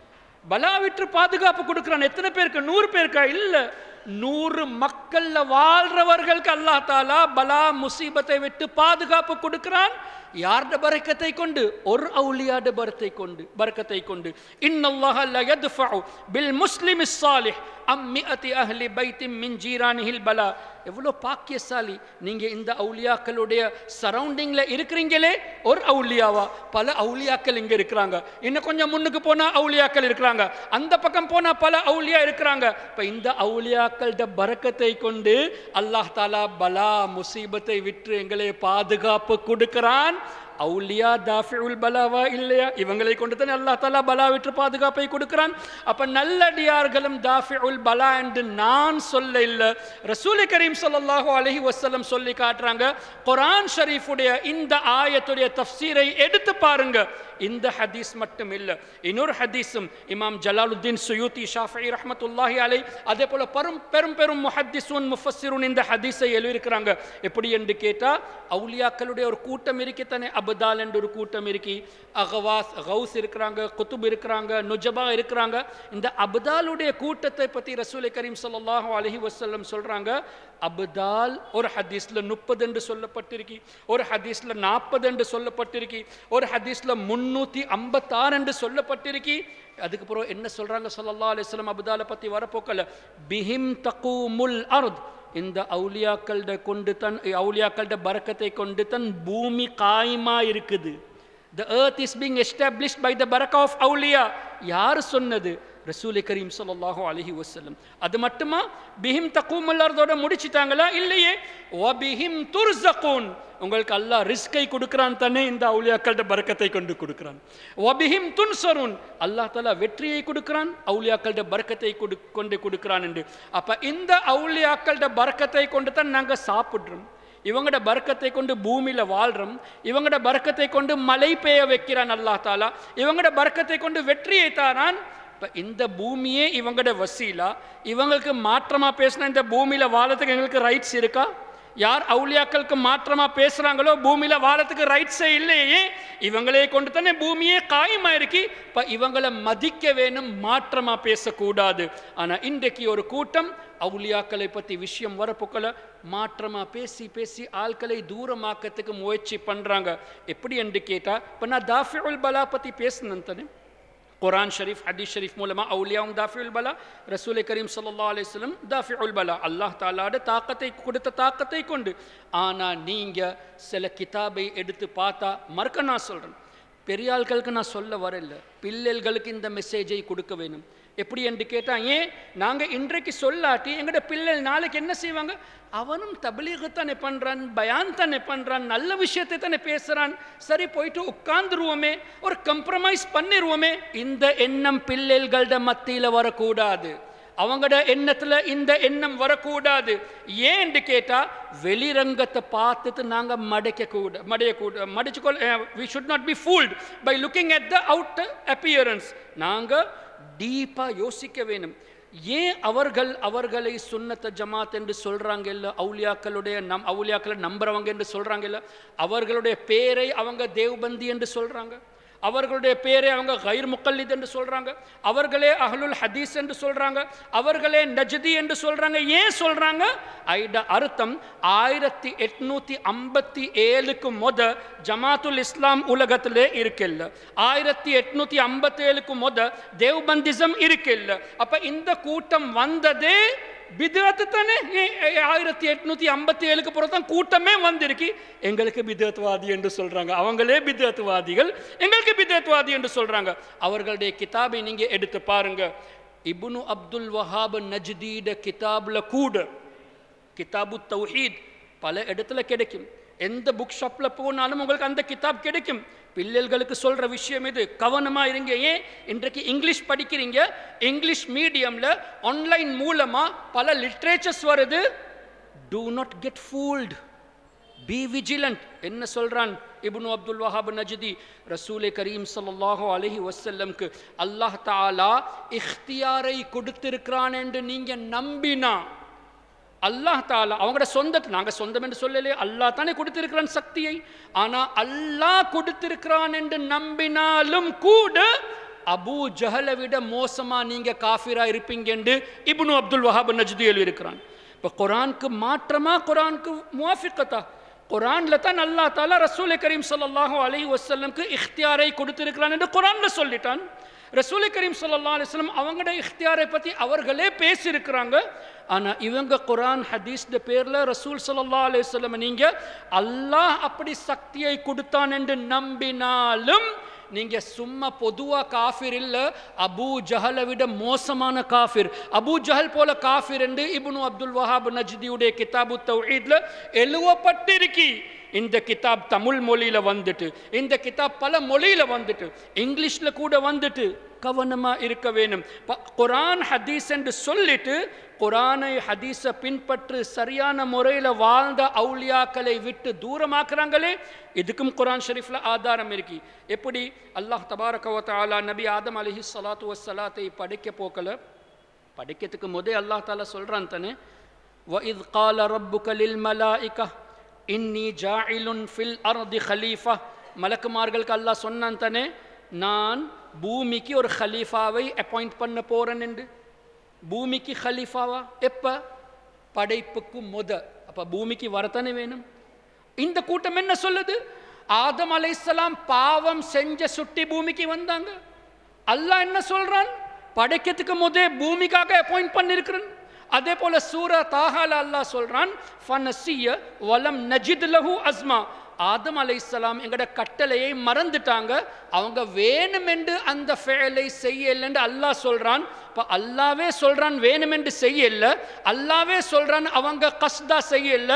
S1: பலா விட்டு பாதுகாப்பு கொடுக்குறான் எத்தனை பேருக்கு நூறு பேருக்கா இல்ல நூறு மக்கள்ல வாழ்றவர்களுக்கு அல்லாஹ் தாலா பலா முசீபத்தை விட்டு பாதுகாப்பு கொடுக்கிறான் யார்ட பரக்கத்தை கொண்டு ஒரு அவுலியாட பரத்தை கொண்டு பரக்கத்தை கொண்டு இன்னல்லாஹ ல யத்ஃபஉ பில் முஸ்லிம் ஸாலிஹ் அம் மிஅதி அஹ்லி பைத்தின் மின் ஜீரானிஹில் பலா எவ்வளோ பாக்கியசாலி நீங்க இந்த அவுலியாக்களுடைய சரௌண்டிங்ல இருக்கிறீங்களே ஒரு அவுலியாவா பல அவுலியாக்கள் இங்க இருக்கிறாங்க இன்னும் கொஞ்சம் முன்னுக்கு போனா அவுலியாக்கள் இருக்கிறாங்க அந்த பக்கம் போனா பல அவுலியா இருக்கிறாங்க இப்ப இந்த அவுலியாக்களோட பரக்கத்தை கொண்டு அல்லாஹ் தாலா பலா முசீபத்தை விட்டு எங்களை பாதுகாப்பு கொடுக்கிறான் அவுலியா தாஃபிஉல் பலாவா இல்லையா இவங்களை கொண்டு தான் அல்லாஹ் தாலா பலா விட்டு பாதுகாப்பை கொடுக்கிறான் அப்ப நல்லடியார்களும் தாஃபிஉல் பலா என்று நான் சொல்ல இல்லை ரசூல் கரீம் ஸல்லல்லாஹு அலைஹி வஸல்லம் சொல்லி காட்டுறாங்க குர்ஆன் ஷரீஃபுடைய இந்த ஆயத்துடைய தஃப்சீரை எடுத்து பாருங்க இந்த ஹதீஸ் மட்டும் இல்லை இன்னொரு ஹதீஸும் இமாம் ஜலாலுத்தீன் சுயூத்தி ஷாஃபி ரஹ்மத்துல்லாஹி அலை அதே போல பெரும் பெரும் பெரும் முஹத்திஸூன் முஃபஸ்ஸிரூன் இந்த ஹதீஸை எழுதியிருக்கிறாங்க எப்படி என்று கேட்டா அவுலியாக்களுடைய ஒரு கூட்டம் இருக்கத்தானே அபதால் என்று ஒரு கூட்டம் இருக்கி அகவாஸ் கவுஸ் இருக்கிறாங்க குத்துப் இருக்கிறாங்க நுஜபா இருக்கிறாங்க இந்த அபதாலுடைய கூட்டத்தை பத்தி ரசூலை கரீம் ஸல்லல்லாஹு அலைஹி வஸல்லம் சொல்றாங்க அபதால் ஒரு ஹதீஸ்ல முப்பது என்று சொல்லப்பட்டிருக்கி ஒரு ஹதீஸ்ல நாற்பது என்று சொல்லப்பட்டிருக்கி ஒரு ஹதீஸ்ல முன்னூத்தி ஐம்பத்தாறு என்று சொல்லப்பட்டிருக்கி அதுக்கு பிறகு என்ன சொல்றாங்க ஸல்லல்லாஹு அலைஹி வஸல்லம் அபதால பத்தி வரப்போக்கல பிஹிம் தகூமுல் அர்த் இந்த அவுலியாக்கள்ட கொண்டு தன் அவுலியாக்கள்ட பரக்கத்தை கொண்டு தன் பூமி காயமா இருக்குது the earth is being established by the barakah of awliya யார் சொன்னது ரசூலை கரீம் ஸல்லல்லாஹு அலைஹி வஸல்லம் அது மட்டுமா பிஹிம் தக்கூமுல் அர்தோட முடிச்சிட்டாங்களா இல்லையே வபிஹிம் துர்ஸகூன் உங்களுக்கு அல்லாஹ் ரிஸ்கை கொடுக்குறான் தானே இந்த அவுலியாக்கள்ட பரக்கத்தை கொண்டு கொடுக்குறான் வபிஹிம் துன்சருன் அல்லாஹ் தஆலா வெற்றியை கொடுக்குறான் அவுலியாக்கள்ட பரக்கத்தை கொடு கொண்டு கொடுக்குறான் என்று அப்ப இந்த அவுலியாக்கள்ட பரக்கத்தை கொண்டு தான் நாங்க சாப்பிடுறோம் இவங்களோட பறக்கத்தை கொண்டு பூமியில வாழ்றோம் இவங்களோட பறக்கத்தை கொண்டு மழை பெய்ய வைக்கிறான் அல்லாஹ் தாலா இவங்களோட பறக்கத்தை கொண்டு வெற்றியை தாரான் இப்போ இந்த பூமியே இவங்களோட வசீலா இவங்களுக்கு மாற்றமா பேசினா இந்த பூமியில வாழறதுக்கு எங்களுக்கு ரைட்ஸ் இருக்கா யார் அவுலியாக்களுக்கு மாற்றமா பேசுறாங்களோ பூமியில வாழறதுக்கு ரைட்ஸே இல்லையே இவங்களே கொண்டு தானே பூமியே காயமா இருக்கு இப்ப இவங்களை மதிக்க வேணும் மாற்றமா பேசக்கூடாது ஆனா இன்றைக்கு ஒரு கூட்டம் அவுலியாக்களை பத்தி விஷயம் வரப்போக்கல மாற்றமா பேசி பேசி ஆட்களை தூரமாக்கத்துக்கு முயற்சி பண்றாங்க எப்படி என்று கேட்டா இப்ப நான் தாஃபிஉல் பலா பத்தி பேசினேன் தானே குரான் ஷரீஃப் ஹதீஸ் ஷரீஃப் மூலமா அவுலியாவும் தாஃபியுல் பலா ரசூலை கரீம் ஸல்லல்லாஹு அலைஹி வஸல்லம் தாஃபியுல் பலா அல்லாஹ் தாலாட தாக்கத்தை கொடுத்த தாக்கத்தை கொண்டு ஆனா நீங்க சில கிதாபை எடுத்து பார்த்தா மறக்க நான் சொல்றேன் பெரிய ஆட்களுக்கு நான் சொல்ல வரல பிள்ளைகளுக்கு இந்த மெசேஜை கொடுக்க வேணும் எப்படி என்று கேட்டால் ஏன் நாங்கள் இன்றைக்கு சொல்லாட்டி எங்களோட பிள்ளைகள் நாளைக்கு என்ன செய்வாங்க அவனும் தபிலீக தானே பண்ணுறான் பயான் தானே பண்ணுறான் நல்ல விஷயத்தை தானே பேசுகிறான் சரி போயிட்டு உட்காந்துருவோமே ஒரு கம்ப்ரமைஸ் பண்ணிடுவோமே இந்த எண்ணம் பிள்ளைகளோட மத்தியில் வரக்கூடாது அவங்களோட எண்ணத்தில் இந்த எண்ணம் வரக்கூடாது ஏன்னு கேட்டால் வெளிரங்கத்தை பார்த்துட்டு நாங்கள் மடைக்க கூட மடையக்கூட மடிச்சுக்கொள்ள we should not be fooled by looking at the out appearance நாங்கள் டீப்பாக யோசிக்க வேணும் ஏன் அவர்கள் அவர்களை சுன்னத்த ஜமாத் என்று சொல்கிறாங்க இல்லை அவுலியாக்களுடைய நம் அவுலியாக்களை நம்புறவங்க என்று சொல்கிறாங்க இல்லை அவர்களுடைய பேரை அவங்க தேவ்பந்தி என்று சொல்கிறாங்க அவர்களுடைய பேரை அவங்க கைர் முக்கல்லித் என்று சொல்கிறாங்க அவர்களே அஹ்லுல் ஹதீஸ் என்று சொல்கிறாங்க அவர்களே நஜ்தி என்று சொல்கிறாங்க ஏன் சொல்கிறாங்க ஐட அர்த்தம் ஆயிரத்தி எட்நூற்றி ஐம்பத்தி ஏழுக்கு முத ஜமாத்துல் இஸ்லாம் உலகத்திலே இருக்கில்ல ஆயிரத்தி எட்நூற்றி ஐம்பத்தி ஏழுக்கு முத தேவ்பந்திசம் இருக்கில்ல அப்போ இந்த கூட்டம் வந்ததே பிதத்து தானே ஆயிரத்தி எட்நூத்தி ஐம்பத்தி ஏழுக்கு பிறகு தான் கூட்டமே வந்திருக்கு எங்களுக்கு பிதத்வாதி என்று சொல்றாங்க அவங்களே பிதத்வாதிகள் எங்களுக்கு பிதத்வாதி என்று சொல்றாங்க அவர்களுடைய கிதாபை நீங்க எடுத்து பாருங்க இப்னு அப்துல் வஹாப் நஜ்தீட கிதாப்ல கூட கிதாபு தௌஹீத் பல இடத்துல கிடைக்கும் எந்த புக் ஷாப்பில் போனாலும் உங்களுக்கு அந்த கிதாப் கிடைக்கும் பிள்ளைகளுக்கு சொல்கிற விஷயம் இது கவனமாக இருங்க ஏன் இன்றைக்கு இங்கிலீஷ் படிக்கிறீங்க இங்கிலீஷ் மீடியமில் ஆன்லைன் மூலமாக பல லிட்ரேச்சர்ஸ் வருது do not get fooled be vigilant என்ன சொல்றான் இப்னு அப்துல் வஹாப் நஜ்தி ரசூலே கரீம் ஸல்லல்லாஹு அலைஹி வஸல்லம்க்கு அல்லாஹ் தஆலா இख्तियाரை கொடுத்திருக்கிறான் என்று நீங்க நம்பினா அல்லாஹ் தாலா அவங்களோட சொந்தத்தை நாங்கள் சொந்தம் என்று சொல்லலையே அல்லாஹ் தானே கொடுத்திருக்கிறான் சக்தியை ஆனால் அல்லாஹ் கொடுத்திருக்கிறான் என்று நம்பினாலும் கூட அபூ ஜஹலை விட மோசமா நீங்க காஃபிரா இருப்பீங்க என்று இப்னு அப்துல் வஹாப் நஜ்தி எழுதியிருக்கிறான் இப்போ குரானுக்கு மாற்றமா குரானுக்கு முவாஃபிக்கத்தா குரான்ல தான் அல்லாஹ் தாலா ரசூலை கரீம் ஸல்லல்லாஹு அலைஹி வஸல்லம்க்கு இख्तियाரை கொடுத்திருக்கிறான் என்று குரான்ல சொல்லிட்டான் ரசூலை கரீம் ஸல்லல்லாஹு அலைஹி வஸல்லம் அவங்களோட இख्तियाரை பற்றி அவர்களே பேசியிருக்கிறாங்க ஆனால் இவங்க குரான் ஹதீஸ்ட பேரில் ரசூல் ஸல்லல்லாஹு அலைஹி வஸல்லம் நீங்கள் அல்லாஹ் அப்படி சக்தியை கொடுத்தான் என்று நம்பினாலும் நீங்க சும்மா பொதுவா காஃபிர் இல்ல அபூ ஜஹலை விட மோசமான காஃபிர் அபூ ஜஹல் போல காஃபிர் என்று இப்னு அப்துல் வஹாப் நஜ்தியுடைய கிதாபு தௌஹீத்ல எழுவப்பட்டிருக்கி இந்த கிதாப் தமிழ் மொழியில வந்துட்டு இந்த கிதாப் பல மொழியில வந்துட்டு இங்கிலீஷ்ல கூட வந்துட்டு கவனமா இருக்க வேணும் ப- குரான் ஹதீஸ் என்று சொல்லிட்டு குரானை ஹதீஸை பின்பற்று சரியான முறையில் வாழ்ந்த அவுலியாக்களை விட்டு தூரமாக்குறாங்களே இதுக்கும் குரான் ஷெரீஃப்ல ஆதாரம் இருக்கு எப்படி அல்லாஹ் தபாரக வ தஆலா நபி ஆதம் அலைஹி ஸலாத்து வஸ்ஸலாத்தை படைக்க போக்கல படைக்கிறதுக்கு முதே அல்லாஹ் தாலா சொல்றான் தானே وَإِذْ قَالَ رَبُّكَ لِلْمَلَائِكَةِ إِنِّي جَاعِلٌ فِي الْأَرْضِ خَلِيفَةً மலக்குமார்களுக்கு அல்லாஹ் சொன்னான் தானே நான் பூமிக்கு ஒரு ஹலீஃபாவை அப்பாயிண்ட் பண்ண போறேன் என்று பூமிக்கு ஹலீஃபாவா எப்ப படைப்புக்கு முத அப்ப பூமிக்கு வரத்தானே வேணும் இந்த கூட்டம் என்ன சொல்லுது ஆதம் அலைஹிஸ்ஸலாம் பாவம் செஞ்ச சுட்டி பூமிக்கு வந்தாங்க அல்லாஹ் என்ன சொல்றான் படைக்கிறதுக்கு முதே பூமிக்காக அப்பாயிண்ட் பண்ணிருக்கிறேன் அதே போல சூரா தாஹால அல்லாஹ் சொல்றான் ஃபனசிய வலம் நஜித் லஹு அஸ்மா ஆதம் அலைஹிஸ்ஸலாம் எங்கட கட்டளையை மறந்துட்டாங்க அவங்க வேணுமென்று அந்த ஃபேலை செய்யலைன்னு அல்லாஹ் சொல்றான் இப்போ அல்லாவே சொல்றான் வேணுமென்று செய்யல அல்லாவே சொல்றான் அவங்க கஸ்தா செய்யல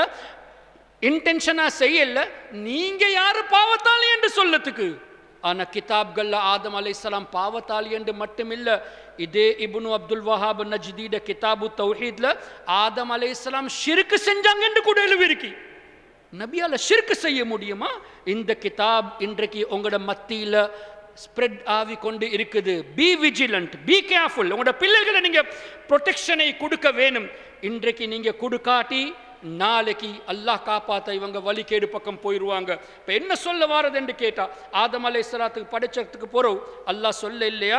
S1: இன்டென்ஷனா செய்யல நீங்க யாரு பாவத்தாளி என்று சொல்லத்துக்கு ஆனா கிதாப்கள்ல ஆதம் அலைஹிஸ்ஸலாம் பாவத்தாளி என்று மட்டுமில்ல இதே இப்னு அப்துல் வஹாப் நஜ்தீட கிதாபு தௌஹீத்ல ஆதம் அலைஹிஸ்ஸலாம் ஷிர்க் செஞ்சாங்க என்று கூட எழுதியிருக்கு நபியால ஷிர்க் செய்ய முடியுமா இந்த கிதாப் இன்றைக்கு உங்களோட மத்தியில ஸ்ப்ரெட் ஆகி கொண்டு இருக்குது பி விஜிலண்ட் பி கேர்ஃபுல் உங்களோட பிள்ளைகளை நீங்க ப்ரொடெக்ஷனை கொடுக்க வேணும் இன்றைக்கு நீங்க கொடுக்காட்டி நாளைக்கு அல்லாஹ் காப்பாத்த இவங்க வழிகேடு பக்கம் போயிடுவாங்க இப்போ என்ன சொல்ல வாரது என்று கேட்டா ஆதம் அலை சலாத்துக்கு படைச்சதுக்கு போறோம் அல்லாஹ் சொல்ல இல்லையா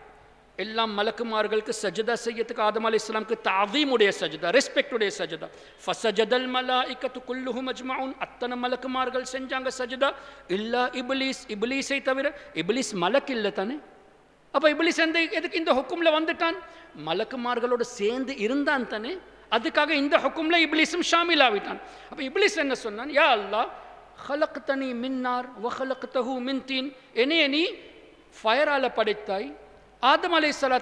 S1: எல்லாம் மலக்குமார்களுக்கு சஜதா செய்யறதுக்கு ஆதம் அலி இஸ்லாமுக்கு தாவீமுடைய சஜதா ரெஸ்பெக்டுடைய சஜதா ஃபசஜதல் மலாஇக்கத்து குல்லுஹும் அஜ்மவுன் அத்தனை மலக்குமார்கள் செஞ்சாங்க சஜதா இல்லா இப்லீஸ் இப்லீஸை தவிர இப்லீஸ் மலக்கு இல்லை தானே அப்போ இப்லீஸ் எந்த எதுக்கு இந்த ஹுக்கும்ல வந்துட்டான் மலக்குமார்களோட சேர்ந்து இருந்தான் தானே அதுக்காக இந்த ஹுக்கும்ல இப்லீஸும் ஷாமில் ஆவிட்டான் அப்போ இப்லீஸ் என்ன சொன்னான் யா அல்லாஹ் خلقتني من نار وخلقته من طين என்னைய நீ ஃபயரால படைத்தாய் ஆதம் அலை சலாத்தை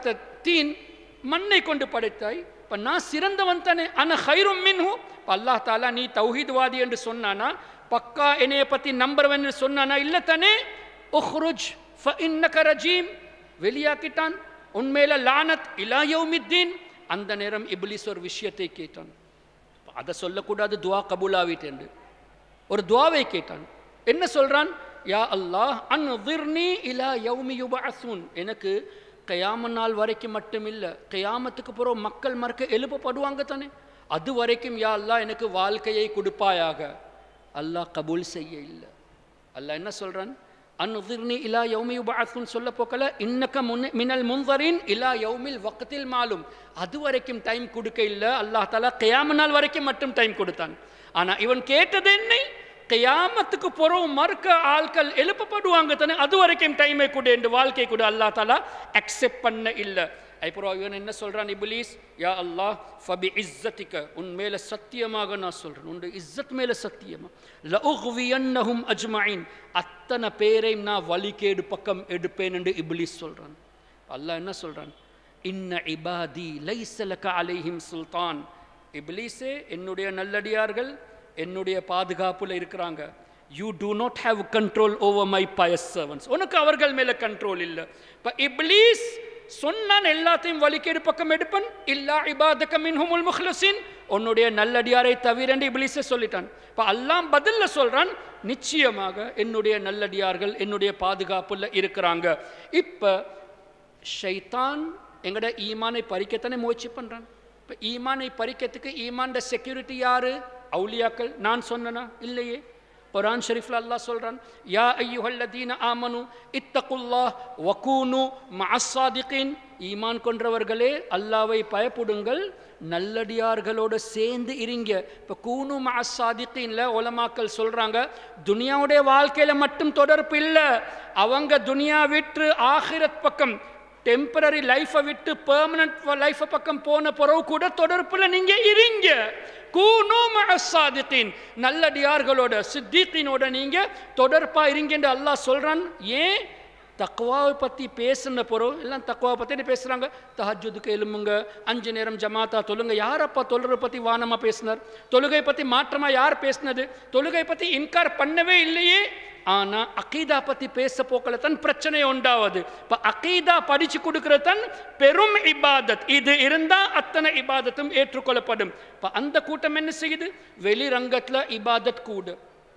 S1: தீன் மண்ணை கொண்டு படைத்தாய் இப்போ நான் சிறந்தவன் தானே அன ஹைரும் மின்ஹு இப்ப அல்லாஹ் தாலா நீ தௌஹீத்வாதி என்று சொன்னானா பக்கா என்னைய பத்தி நம்புறவன் என்று சொன்னானா இல்ல தானே உஹ்ருஜ் ஃபஇன்னக ரஜீம் வெளியாக்கிட்டான் உண்மையில லானத் இலா யௌமித்தீன் அந்த நேரம் இப்லீஸ் ஒரு விஷயத்தை கேட்டான் அதை சொல்லக்கூடாது துவா கபூலாவிட்டு ஒரு துவாவை கேட்டான் என்ன சொல்றான் யா அல்லாஹ் அன்திர்னி இலா யௌமி யுபஅஸூன் எனக்கு கயாம நாள் வரைக்கும் மட்டும் இல்லை கயாமத்துக்கு பிறகு மக்கள் மறக்க எழுப்பப்படுவாங்க தானே அது வரைக்கும் யா அல்லாஹ் எனக்கு வாழ்க்கையை கொடுப்பாயாக அல்லாஹ் கபூல் செய்ய இல்லை அல்லாஹ் என்ன சொல்றான் அன்திர்னி இலா யௌமி யுபஅஸூன் சொல்ல போக்கல இன்னக்க முன் மினல் முன்தரின் இலா யௌமில் வக்தில் மாலும் அது வரைக்கும் டைம் கொடுக்க இல்லை அல்லாஹ் தஆலா கயாம நாள் வரைக்கும் மட்டும் டைம் கொடுத்தான் ஆனா இவன் கேட்டது என்ன கியாமத்துக்கு பிறகு மறுக்க ஆட்கள் எழுப்பப்படுவாங்க தானே அது வரைக்கும் டைமை கொடு என்று வாழ்க்கை கொடு அல்லா தாலா அக்செப்ட் பண்ண இல்லை அப்புறம் இவன் என்ன சொல்றான் இப்லீஸ் யா அல்லாஹ் ஃபபி இஸ்ஸத்திக்க உன் மேல சத்தியமாக நான் சொல்றேன் உன் இஸ்ஸத் மேல சத்தியமா லஉக்வியன்னஹும் அஜ்மஈன் அத்தனை பேரையும் நான் வழிகேடு பக்கம் எடுப்பேன் என்று இப்லீஸ் சொல்றான் அல்லாஹ் என்ன சொல்றான் இன்ன இபாதி லைசலக அலைஹிம் சுல்தான் இப்லீஸே என்னுடைய நல்லடியார்கள் என்னுடைய பாதுகாப்புல இருக்கிறாங்க you do not have control over my pious servants உனக்கு அவர்கள் மேல கண்ட்ரோல் இல்லை இப்போ இப்லீஸ் சொன்னான் எல்லாத்தையும் வலிக்கேடு பக்கம் எடுப்பன் இல்லா இபாதக மின்ஹுமுல் முஹ்லசின் உன்னுடைய நல்லடியாரை தவிர இப்லீஸே சொல்லிட்டான் இப்போ அல்லாம் பதில்ல சொல்றான் நிச்சயமாக என்னுடைய நல்லடியார்கள் என்னுடைய பாதுகாப்புல இருக்கிறாங்க இப்போ ஷைத்தான் எங்கட ஈமானை பறிக்கத்தானே முயற்சி பண்றான் இப்போ ஈமானை பறிக்கிறதுக்கு ஈமான்ட செக்யூரிட்டி யாரு அவுலியாக்கள் நான் சொன்னனா இல்லையே குரான் ஷரீஃப்ல அல்லாஹ் சொல்றான் யா ஐயுஹல்லதீன ஆமனு இத்தகுல்லாஹ் வகூனு மஅஸ்ஸாதிகீன் ஈமான் கொன்றவர்களே அல்லாவை பயப்படுங்கள் நல்லடியார்களோட சேர்ந்து இருங்க இப்போ கூனு மஅஸ்ஸாதிகீன்ல உலமாக்கள் சொல்றாங்க துனியாவுடைய வாழ்க்கையில மட்டும் தொடர்பு இல்லை அவங்க துனியா விட்டு ஆகிரத் பக்கம் டெம்பரரி லைஃப்பை விட்டு பெர்மனன்ட் லைஃப்பை பக்கம் போன பிறகு கூட தொடர்பில் நீங்க இருங்க கூனு மஅஸ்ஸாதிகீன் நல்லடியார்களோட சித்திகீனோட நீங்க தொடர்பா இருங்கன்னு அல்லாஹ் சொல்றான் ஏன் தக்குவாவை பற்றி பேசுன பிறகு எல்லாம் தக்குவாவை பற்றி பேசுகிறாங்க தஹஜுதுக்கு எலும்புங்க அஞ்சு நேரம் ஜமாத்தா தொழுங்க யாரப்பா தொழுகை பற்றி வானமாக பேசினார் தொழுகை பற்றி மாற்றமாக யார் பேசினது தொழுகை பற்றி இன்கார் பண்ணவே இல்லையே ஆனால் அகீதா பற்றி பேச போக்கல தான் பிரச்சனை உண்டாவது இப்போ அகீதா படித்து கொடுக்கிற தான் பெரும் இபாதத் இது இருந்தால் அத்தனை இபாதத்தும் ஏற்றுக்கொள்ளப்படும் இப்போ அந்த கூட்டம் என்ன செய்யுது வெளிரங்கத்தில் இபாதத் கூடு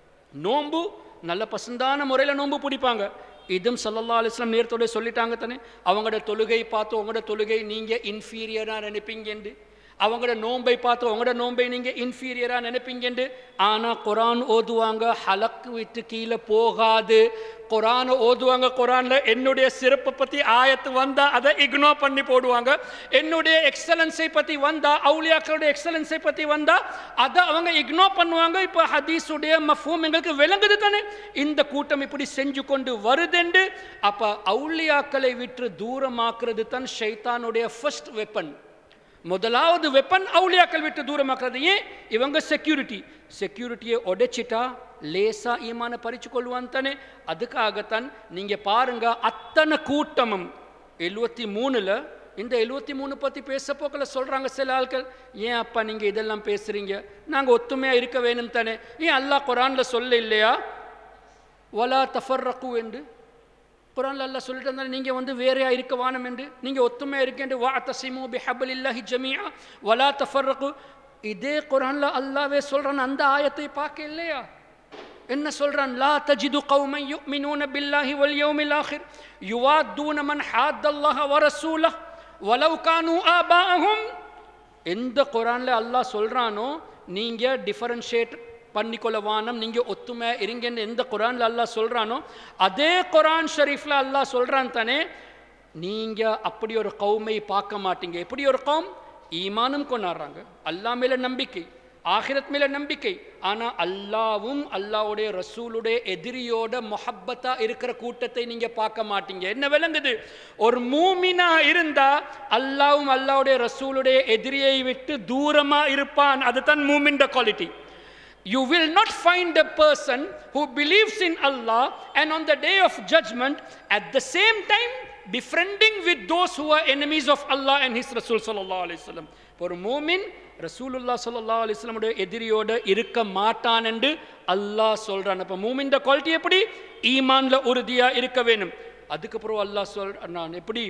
S1: நோம்பு நல்ல பசந்தான முறையில் நோன்பு பிடிப்பாங்க இதுவும் சல்லல்லா அலிஸ்லாம் நேரத்தோட சொல்லிட்டாங்க தானே அவங்களோட தொழுகை பார்த்து உங்களோட தொழுகை நீங்கள் இன்ஃபீரியராக நினைப்பீங்கண்டு அவங்களோட நோன்பை பார்த்து உங்களோட நோன்பை நீங்கள் இன்ஃபீரியராக நினைப்பீங்கண்டு ஆனால் குரான் ஓதுவாங்க ஹலக்கு விட்டு கீழே போகாது குரானை ஓதுவாங்க குரானில் என்னுடைய சிறப்பை பற்றி ஆயத்து வந்தால் அதை இக்னோர் பண்ணி போடுவாங்க என்னுடைய எக்ஸலன்ஸை பற்றி வந்தால் அவுலியாக்களுடைய எக்ஸலன்ஸை பற்றி வந்தால் அதை அவங்க இக்னோர் பண்ணுவாங்க இப்போ ஹதீஸுடைய மஃபூம் எங்களுக்கு விளங்குது தானே இந்த கூட்டம் இப்படி செஞ்சு கொண்டு வருதுண்டு அப்போ அவுலியாக்களை விட்டு தூரமாக்குறது தான் ஷைத்தானுடைய ஃபர்ஸ்ட் வெப்பன் முதலாவது வெப்பன் அவுளியாக்கள் விட்டு தூரமாக்குறது ஏன் இவங்க செக்யூரிட்டி செக்யூரிட்டியை உடைச்சிட்டா லேசா ஈமான பறிச்சு கொள்வான் தானே அதுக்காகத்தான் நீங்க பாருங்க அத்தனை கூட்டமும் எழுவத்தி மூணுல இந்த எழுவத்தி மூணு பற்றி பேச போக்கில் சொல்கிறாங்க சில ஆட்கள் ஏன் அப்பா நீங்கள் இதெல்லாம் பேசுகிறீங்க நாங்கள் ஒத்துமையாக இருக்க வேணும் தானே ஏன் அல்லாஹ் குரானில் சொல்ல இல்லையா வலா தஃபர்ரக்கு என்று குரான்ல அல்லாஹ் சொல்லிட்டு இருந்தாலும் நீங்கள் வந்து வேறையாக இருக்க வானம் என்று நீங்கள் ஒத்துமையாக இருக்கேன் வா தசிமு பி ஹபல் இல்லாஹி ஜமியா வலா தஃபர்ரகு இதே குரான்ல அல்லாவே சொல்கிறான் அந்த ஆயத்தை பார்க்க இல்லையா என்ன சொல்றான் லா தஜிது கௌமை யுமினூன பில்லாஹி வல் யௌமில் ஆஹிர் யுவாத்தூன மன் ஹாத்தல்லாஹ வ ரசூலஹ் வலவ் கானு ஆபாஅஹும் எந்த குரான்ல அல்லாஹ் சொல்றானோ நீங்க டிஃபரன்ஷியேட் பண்ணிக்கொள்ள வானம் நீங்க ஒத்துமை இருங்கன்னு எந்த குரான்ல அல்லாஹ் சொல்றானோ அதே குரான் ஷரீஃப்ல அல்லாஹ் சொல்றான் தானே நீங்க அப்படி ஒரு கௌமை பார்க்க மாட்டீங்க எப்படி ஒரு கௌம் ஈமானும் கொண்டாடுறாங்க அல்லாஹ் மேல நம்பிக்கை ஆகிரத் மேல நம்பிக்கை ஆனா அல்லாவும் அல்லாவுடைய ரசூலுடைய எதிரியோட மொஹப்பத்தா இருக்கிற கூட்டத்தை நீங்க பார்க்க மாட்டீங்க என்ன விளங்குது ஒரு மூமினா இருந்தா அல்லாவும் அல்லாவுடைய ரசூலுடைய எதிரியை விட்டு தூரமா இருப்பான் அதுதான் மூமின் quality You will not find a person who believes in Allah and on the day of judgment at the same time befriending with those who are enemies of Allah and His Rasul sallallahu alaihi wasallam ஒரு மூமின் ரசூலுல்லா ஸல்லல்லாஹு அலைஹி வஸல்லமுடைய எதிரியோட இருக்க மாட்டான் என்று அல்லாஹ் சொல்றான் அப்ப மூமின்ட குவாலிட்டி எப்படி ஈமான்ல உறுதியா இருக்க வேணும் அதுக்கப்புறம் அல்லாஹ் சொல் நான் எப்படி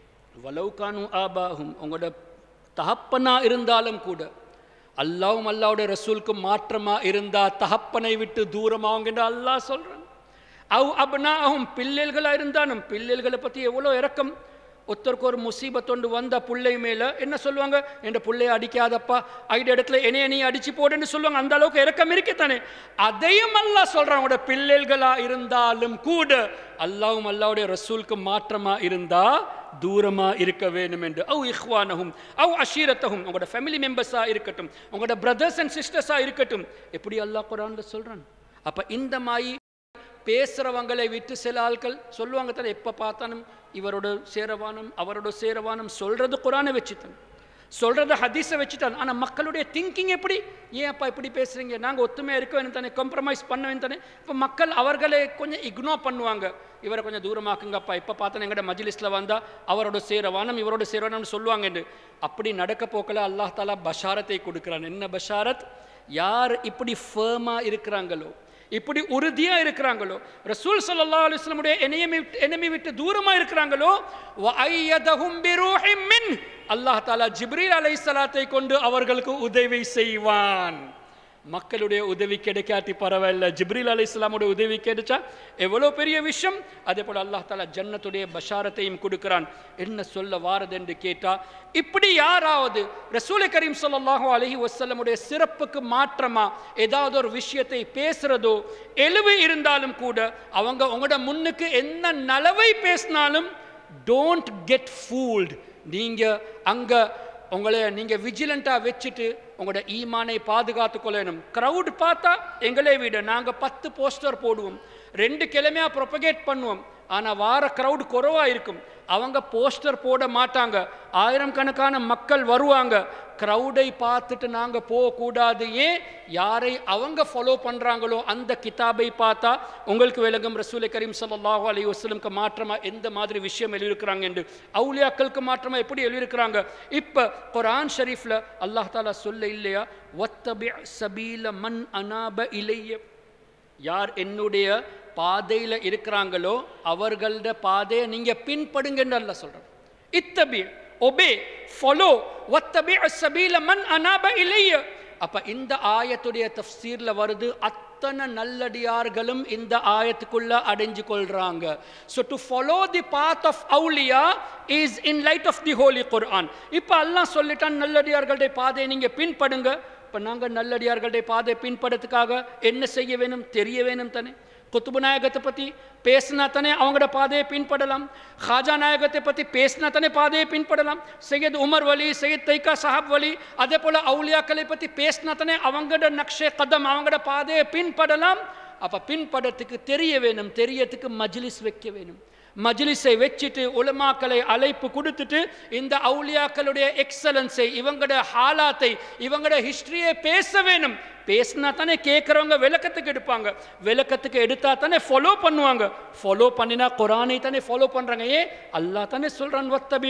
S1: வலவுகானு ஆபாகும் உங்களோட தகப்பனா இருந்தாலும் கூட அல்லாவும் அல்லாவுடைய ரசூலுக்கு மாற்றமா இருந்தா தகப்பனை விட்டு தூரமாகுங்க என்று அல்லாஹ் சொல்றான் அவ் அப்னாஹும் பிள்ளைகளா இருந்தாலும் பிள்ளைகளை பத்தி எவ்வளோ இறக்கம் ஒருத்தருக்கு ஒரு முசீபத் ஒன்று வந்த பிள்ளை மேல என்ன சொல்லுவாங்க என் பிள்ளைய அடிக்காதப்பா ஐடி இடத்துல என்னைய நீ அடிச்சு போடுன்னு சொல்லுவாங்க அந்த அளவுக்கு இறக்கம் இருக்கத்தானே அதையும் அல்லாஹ் சொல்றான் உங்களோட பிள்ளைகளா இருந்தாலும் கூட அல்லாவும் அல்லாவுடைய ரசூலுக்கு மாற்றமா இருந்தா தூரமா இருக்க வேணும் என்று அவ் இஹ்வானஹும் அவ் அஷீரத்தஹும் உங்களோட ஃபேமிலி மெம்பர்ஸா இருக்கட்டும் உங்களோட பிரதர்ஸ் அண்ட் சிஸ்டர்ஸா இருக்கட்டும் எப்படி அல்லாஹ் குரான்ல சொல்றான் அப்ப இந்த மாதிரி பேசுறவங்களை விட்டு சில ஆட்கள் சொல்லுவாங்க தானே எப்போ பார்த்தாலும் இவரோட சேரவானம் அவரோட சேரவானம் சொல்றது குரானை வச்சுத்தான் சொல்றத ஹதீஸை வச்சுட்டான் ஆனால் மக்களுடைய திங்கிங் எப்படி ஏன் அப்பா இப்படி பேசுறீங்க நாங்கள் ஒத்துமையாக இருக்க வேணும் தானே காம்ப்ரமைஸ் பண்ண வேணும் தானே இப்போ மக்கள் அவர்களை கொஞ்சம் இக்னோர் பண்ணுவாங்க இவரை கொஞ்சம் தூரமாக்குங்கப்பா இப்போ பார்த்தா எங்கள்ட மஜ்லிஸில் வந்தால் அவரோட சேரவானம் இவரோட சேரவானம்னு சொல்லுவாங்க என்று அப்படி நடக்க போக்கல அல்லாஹ் தாலா பஷாரத்தை கொடுக்குறான் என்ன பஷாரத் யார் இப்படி ஃபேமாக இருக்கிறாங்களோ இப்படி உறுதியா இருக்கிறாங்களோ ரசூல் ஸல்லல்லாஹு அலைஹி வஸல்லமுடைய எனிமி எனிமி விட்டு தூரமா இருக்கிறாங்களோ வஅய்யதஹும் பிரூஹிம் மின் அல்லாஹ் தஆலா ஜிப்ரீல் அலைஹிஸ்ஸலாத்தை கொண்டு அவர்களுக்கு உதவி செய்வான் மக்களுடைய உதவி கிடைக்காட்டி பரவாயில்ல ஜிப்ரீல் அலி இஸ்லாமுடைய உதவி கிடைச்சா எவ்வளோ பெரிய விஷயம் அதே போல் அல்லாஹ் தாலா ஜன்னத்துடைய பஷாரத்தையும் கொடுக்கிறான் என்ன சொல்ல வாரது என்று கேட்டா இப்படி யாராவது ரசூலை கரீம் ஸல்லல்லாஹு அலைஹி வஸல்லமுடைய சிறப்புக்கு மாற்றமா ஏதாவது ஒரு விஷயத்தை பேசுறதோ எழுவு இருந்தாலும் கூட அவங்க உங்களோட முன்னுக்கு என்ன நலவை பேசினாலும் டோன்ட் கெட் ஃபூல்டு நீங்க அங்க உங்களை நீங்கள் விஜிலண்ட்டாக வச்சுட்டு உங்களோட ஈமானை பாதுகாத்து கொள்ளணும் க்ரௌட் பார்த்தா எங்களே விட நாங்கள் பத்து போஸ்டர் போடுவோம் ரெண்டு கிழமையாக ப்ரொபகேட் பண்ணுவோம் ஆனால் வார க்ரௌட் குறைவாக இருக்கும் அவங்க போஸ்டர் போட மாட்டாங்க ஆயிரம் கணக்கான மக்கள் வருவாங்க க்ரௌடை பார்த்துட்டு நாங்கள் போகக்கூடாது ஏன் யாரை அவங்க ஃபாலோ பண்ணுறாங்களோ அந்த கிதாபை பார்த்தா உங்களுக்கு விளங்கும் ரசூலை கரீம் ஸல்லல்லாஹு அலைஹி வஸல்லும்க்கு மாற்றமாக எந்த மாதிரி விஷயம் எழுதியிருக்கிறாங்க என்று அவுலியாக்களுக்கு மாற்றமாக எப்படி எழுதியிருக்கிறாங்க இப்போ குரான் ஷரீஃபில் அல்லாஹ் தாலா சொல்ல இல்லையா ஒத்தபி சபீல மன் அனாப இலைய யார் என்னுடைய பாதையில் இருக்கிறாங்களோ அவர்களோட பாதையை நீங்கள் பின்படுங்கன்னு அல்ல சொல்கிறேன் இத்தபி ஒபே ஃபாலோ ஒத்தபி சபீல மன் அனாப இலைய அப்ப இந்த ஆயத்துடைய தஃப்சீர்ல வருது அத்தனை நல்லடியார்களும் இந்த ஆயத்துக்குள்ள அடைஞ்சு கொள்றாங்க so to follow the path of அவுலியா is in light of the holy Quran இப்போ அல்லாஹ் சொல்லிட்டான் நல்லடியார்களுடைய பாதையை நீங்க பின்படுங்க இப்போ நாங்கள் நல்லடியார்களுடைய பாதை பின்படுறதுக்காக என்ன செய்ய வேணும் தெரிய வேணும் தானே குத்துபு நாயகத்தை பற்றி பேசினா தானே அவங்களோட பாதையை பின்படலாம் ஹாஜா நாயகத்தை பற்றி பேசினா தானே பாதையை பின்படலாம் சையத் உமர் வலி சையத் தைக்கா சாஹப் வலி அதே போல் அவுலியாக்களை பற்றி பேசினா தானே அவங்களோட நக்ஷே கதம் அவங்களோட பாதையை பின்படலாம் அப்போ பின்படத்துக்கு தெரிய வேணும் தெரியத்துக்கு மஜ்லிஸ் வைக்க வேணும் மஜ்லிஸை வச்சுட்டு உலமாக்களை அழைப்பு கொடுத்துட்டு இந்த அவுலியாக்களுடைய எக்ஸலன்ஸை இவங்களோட ஹாலாத்தை இவங்களோட ஹிஸ்டரியை பேச வேணும் பேசினா தானே கேட்குறவங்க விளக்கத்துக்கு எடுப்பாங்க விளக்கத்துக்கு எடுத்தா தானே ஃபாலோ பண்ணுவாங்க ஃபாலோ பண்ணினா குரானை தானே ஃபாலோ பண்ணுறாங்க ஏன் அல்லாஹ் தானே சொல்கிறான் வத்தபி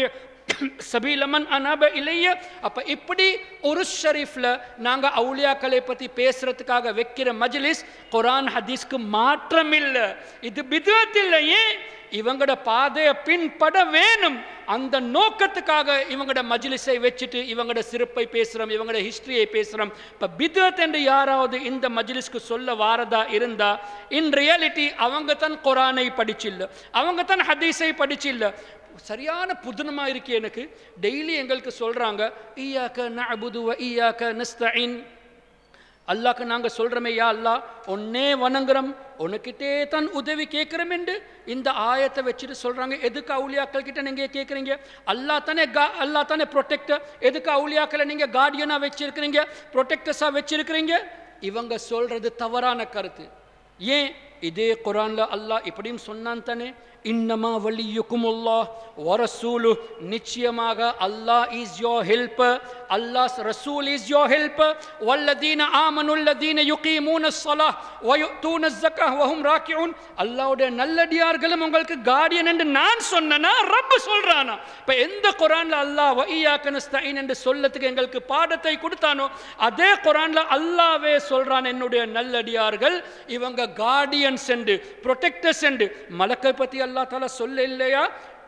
S1: சபீலமன் அனாப இல்லைய அப்போ இப்படி ஒரு ஷரீஃபில் நாங்கள் அவுலியாக்களை பற்றி பேசுறதுக்காக வைக்கிற மஜ்லிஸ் குரான் ஹதீஸ்க்கு மாற்றம் இல்லை இது பிதுவத் இல்லை ஏன் இவங்களோட பாதையை பின்பட வேணும் அந்த நோக்கத்துக்காக இவங்களோட மஜ்லிஸை வச்சுட்டு இவங்களோட சிறப்பை பேசுகிறோம் இவங்களோட ஹிஸ்டரியை பேசுகிறோம் இப்போ பித்வத் என்று யாராவது இந்த மஜ்லிஸ்க்கு சொல்ல வாரதா இருந்தா இன் ரியாலிட்டி அவங்க தான் குரானை படிச்சில்ல அவங்க தான் ஹதீஸை படிச்சில்ல சரியான புதுனமாக இருக்கு எனக்கு டெய்லி எங்களுக்கு சொல்கிறாங்க ஈயாக்க நஅபுது வ ஈயாக்க நஸ்தஇன் அல்லாக்கு நாங்கள் சொல்கிறோமே யா அல்லா ஒன்னே வணங்குறோம் உனக்கிட்டே தான் உதவி கேட்குறோம் என்று இந்த ஆயத்தை வச்சுட்டு சொல்கிறாங்க எதுக்கு அவுலியாக்கள் கிட்ட நீங்கள் கேட்குறீங்க அல்லா தானே கா அல்லா தானே ப்ரொடெக்டர் எதுக்கு அவுலியாக்களை நீங்கள் கார்டியனாக வச்சிருக்கிறீங்க ப்ரொடெக்டர்ஸாக வச்சிருக்கிறீங்க இவங்க சொல்கிறது தவறான கருத்து ஏன் இதே குரான்ல அல்லாஹ் இப்படியும் சொன்னான் தானே இன்னமா வலியுக்குமுல்லா வரசூலு நிச்சயமாக Allah is your helper Allah ரசூல் இஸ் யோர் ஹெல்ப்பர் வல்லதீன ஆமனுல்லதீன யுகீமூன ஸலாஹ் வயுத்தூன ஸக்கஹ் வஹும் ராக்கிஊன் அல்லாஹ்வுடைய நல்லடியார்களும் உங்களுக்கு கார்டியன் என்று நான் சொன்னனா ரப் சொல்றானா இப்ப எந்த குர்ஆன்ல அல்லாஹ் வஇய்யாக நஸ்தஈன் என்று சொல்லத்துக்கு எங்களுக்கு பாடத்தை கொடுத்தானோ அதே குர்ஆன்ல அல்லாஹ்வே சொல்றான் என்னுடைய நல்லடியார்கள் இவங்க கார்டியன்ஸ் என்று ப்ரொடெக்டர்ஸ் என்று மலக்கை பத்தி அல்லாஹ் தாலா சொல்ல இல்லையா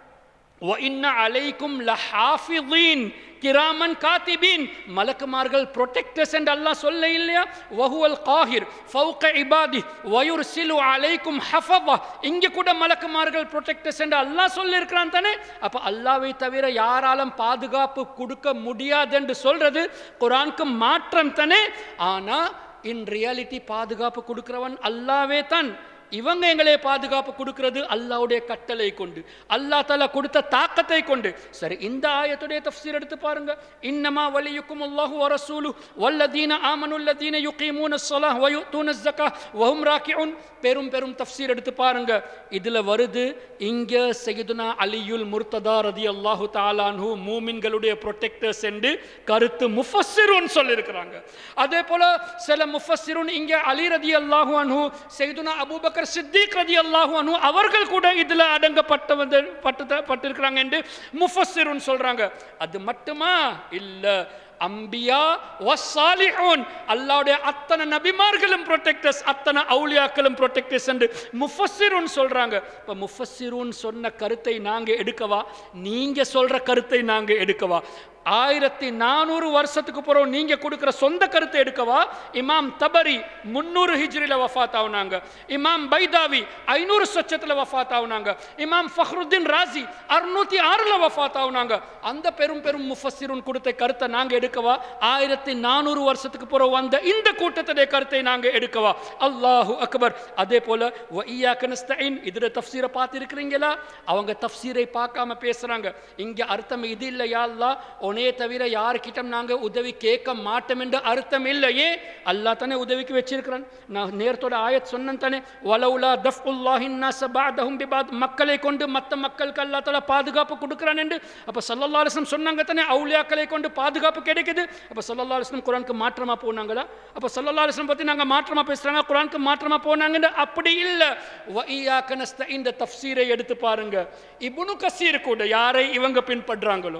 S1: وَإِنَّ عَلَيْكُمْ لَحَافِظِينَ கிராமன் காத்திபீன் மலக்குமார்கள் ப்ரொடெக்டர்ஸ் என்று அல்லாஹ் சொல்ல இல்லையா வஹுவல் காஹிர் ஃபௌக இபாதி வயுர்சிலு அலைக்கும் ஹஃபவா இங்க கூட மலக்குமார்கள் ப்ரொடெக்டர்ஸ் என்று அல்லாஹ் சொல்லி இருக்கிறான் தானே அப்ப அல்லாவை தவிர யாராலும் பாதுகாப்பு கொடுக்க முடியாது என்று சொல்றது குரானுக்கு மாற்றம் தானே ஆனா இன் ரியாலிட்டி பாதுகாப்பு கொடுக்கிறவன் அல்லாவே தான் இவங்க எங்களே பாதுகாப்பு கொடுக்கிறது அல்லாவுடைய கட்டளை கொண்டு அல்லா தலா கொடுத்த தாக்கத்தை கொண்டு சரி இந்த ஆயத்துடைய தஃப்சீர் எடுத்து பாருங்க இன்னமா வலியுக்கும் அல்லாஹு வரசூலு வல்லதீன ஆமனுல்லதீன யுகீமூன ஸலாஹ் வயுத்தூன ஸக்கா வஹும் ராக்கிஊன் பெரும் பெரும் தஃப்சீர் எடுத்து பாருங்க இதுல வருது இங்க சையதுனா அலியுல் முர்த்ததா ரதியல்லாஹு தஆலாஹு மூமின்களுடைய ப்ரொடெக்டர்ஸ் என்று கருத்து முஃபஸ்ஸிருன் சொல்லியிருக்கிறாங்க அதே போல சில முஃபஸ்ஸிருன் இங்க அலி ரதியல்லாஹு அன்ஹு சையதுனா அபூபக்கர் அபூபக்கர் சித்திக் ரதி அல்லாஹு அனு அவர்கள் கூட இதுல அடங்கப்பட்ட வந்து பட்டு பட்டிருக்கிறாங்க என்று முஃபஸ்ஸிருன் சொல்றாங்க அது மட்டுமா இல்ல அம்பியா வசாலிஹூன் அல்லாஹ்வுடைய அத்தனை நபிமார்களும் ப்ரொடெக்டர்ஸ் அத்தனை அவுலியாக்களும் ப்ரொடெக்டர்ஸ் என்று முஃபஸ்ஸிருன் சொல்றாங்க இப்ப முஃபஸ்ஸிருன் சொன்ன கருத்தை நாங்க எடுக்கவா நீங்க சொல்ற கருத்தை நாங்க எடுக்கவா ஆயிரத்தி நானூறு வருஷத்துக்கு பிறகு நீங்க கொடுக்கிற சொந்த கருத்தை எடுக்கவா இமாம் தபரி முன்னூறு ஹிஜ்ரில வஃபாத் ஆகுனாங்க இமாம் பைதாவி ஐநூறு சொச்சத்துல வஃபாத் ஆகுனாங்க இமாம் ஃபஹ்ருத்தீன் ராசி அறுநூத்தி ஆறுல வஃபாத் ஆகுனாங்க அந்த பெரும் பெரும் முஃபஸ்ஸிருன் கொடுத்த கருத்தை நாங்க எடுக்கவா ஆயிரத்தி நானூறு வருஷத்துக்கு பிறகு வந்த இந்த கூட்டத்துடைய கருத்தை நாங்க எடுக்கவா அல்லாஹு அக்பர் அதே போல வஇய்யாக நஸ்தஈன் இதுல தஃப்சீரை பார்த்திருக்கிறீங்களா அவங்க தஃப்சீரை பார்க்காம பேசுறாங்க இங்க அர்த்தம் இது இல்லை யா அல்லாஹ் உனே தவிர யார்கிட்ட நாங்க உதவி கேட்க மாட்டோம் என்று அர்த்தம் இல்லையே அல்லாஹ் தானே உதவிக்கு வச்சிருக்கிறான் நான் நேரத்தோட ஆயத் சொன்னேன் தானே வலவுலா தஃபுல்லாஹின் நாஸ பஅதஹும் பிபாத் மக்களை கொண்டு மற்ற மக்களுக்கு அல்லாஹ் தஆலா பாதுகாப்பு கொடுக்கிறான் என்று அப்ப ஸல்லல்லாஹு அலைஹி வஸல்லம் சொன்னாங்க தானே அவுலியாக்களை கொண்டு பாதுகாப்பு கிடைக்குது அப்ப ஸல்லல்லாஹு அலைஹி வஸல்லம் குர்ஆனுக்கு மாற்றமா போனாங்களா அப்ப ஸல்லல்லாஹு அலைஹி வஸல்லம் பத்தி நாங்க மாற்றமா பேசுறாங்க குர்ஆனுக்கு மாற்றமா போனாங்கன்னு அப்படி இல்ல வஇய்யாக நஸ்தஈன் இந்த தஃப்சீரை எடுத்து பாருங்க இப்னு கசீர் கூட யாரை இவங்க பின்பற்றாங்களோ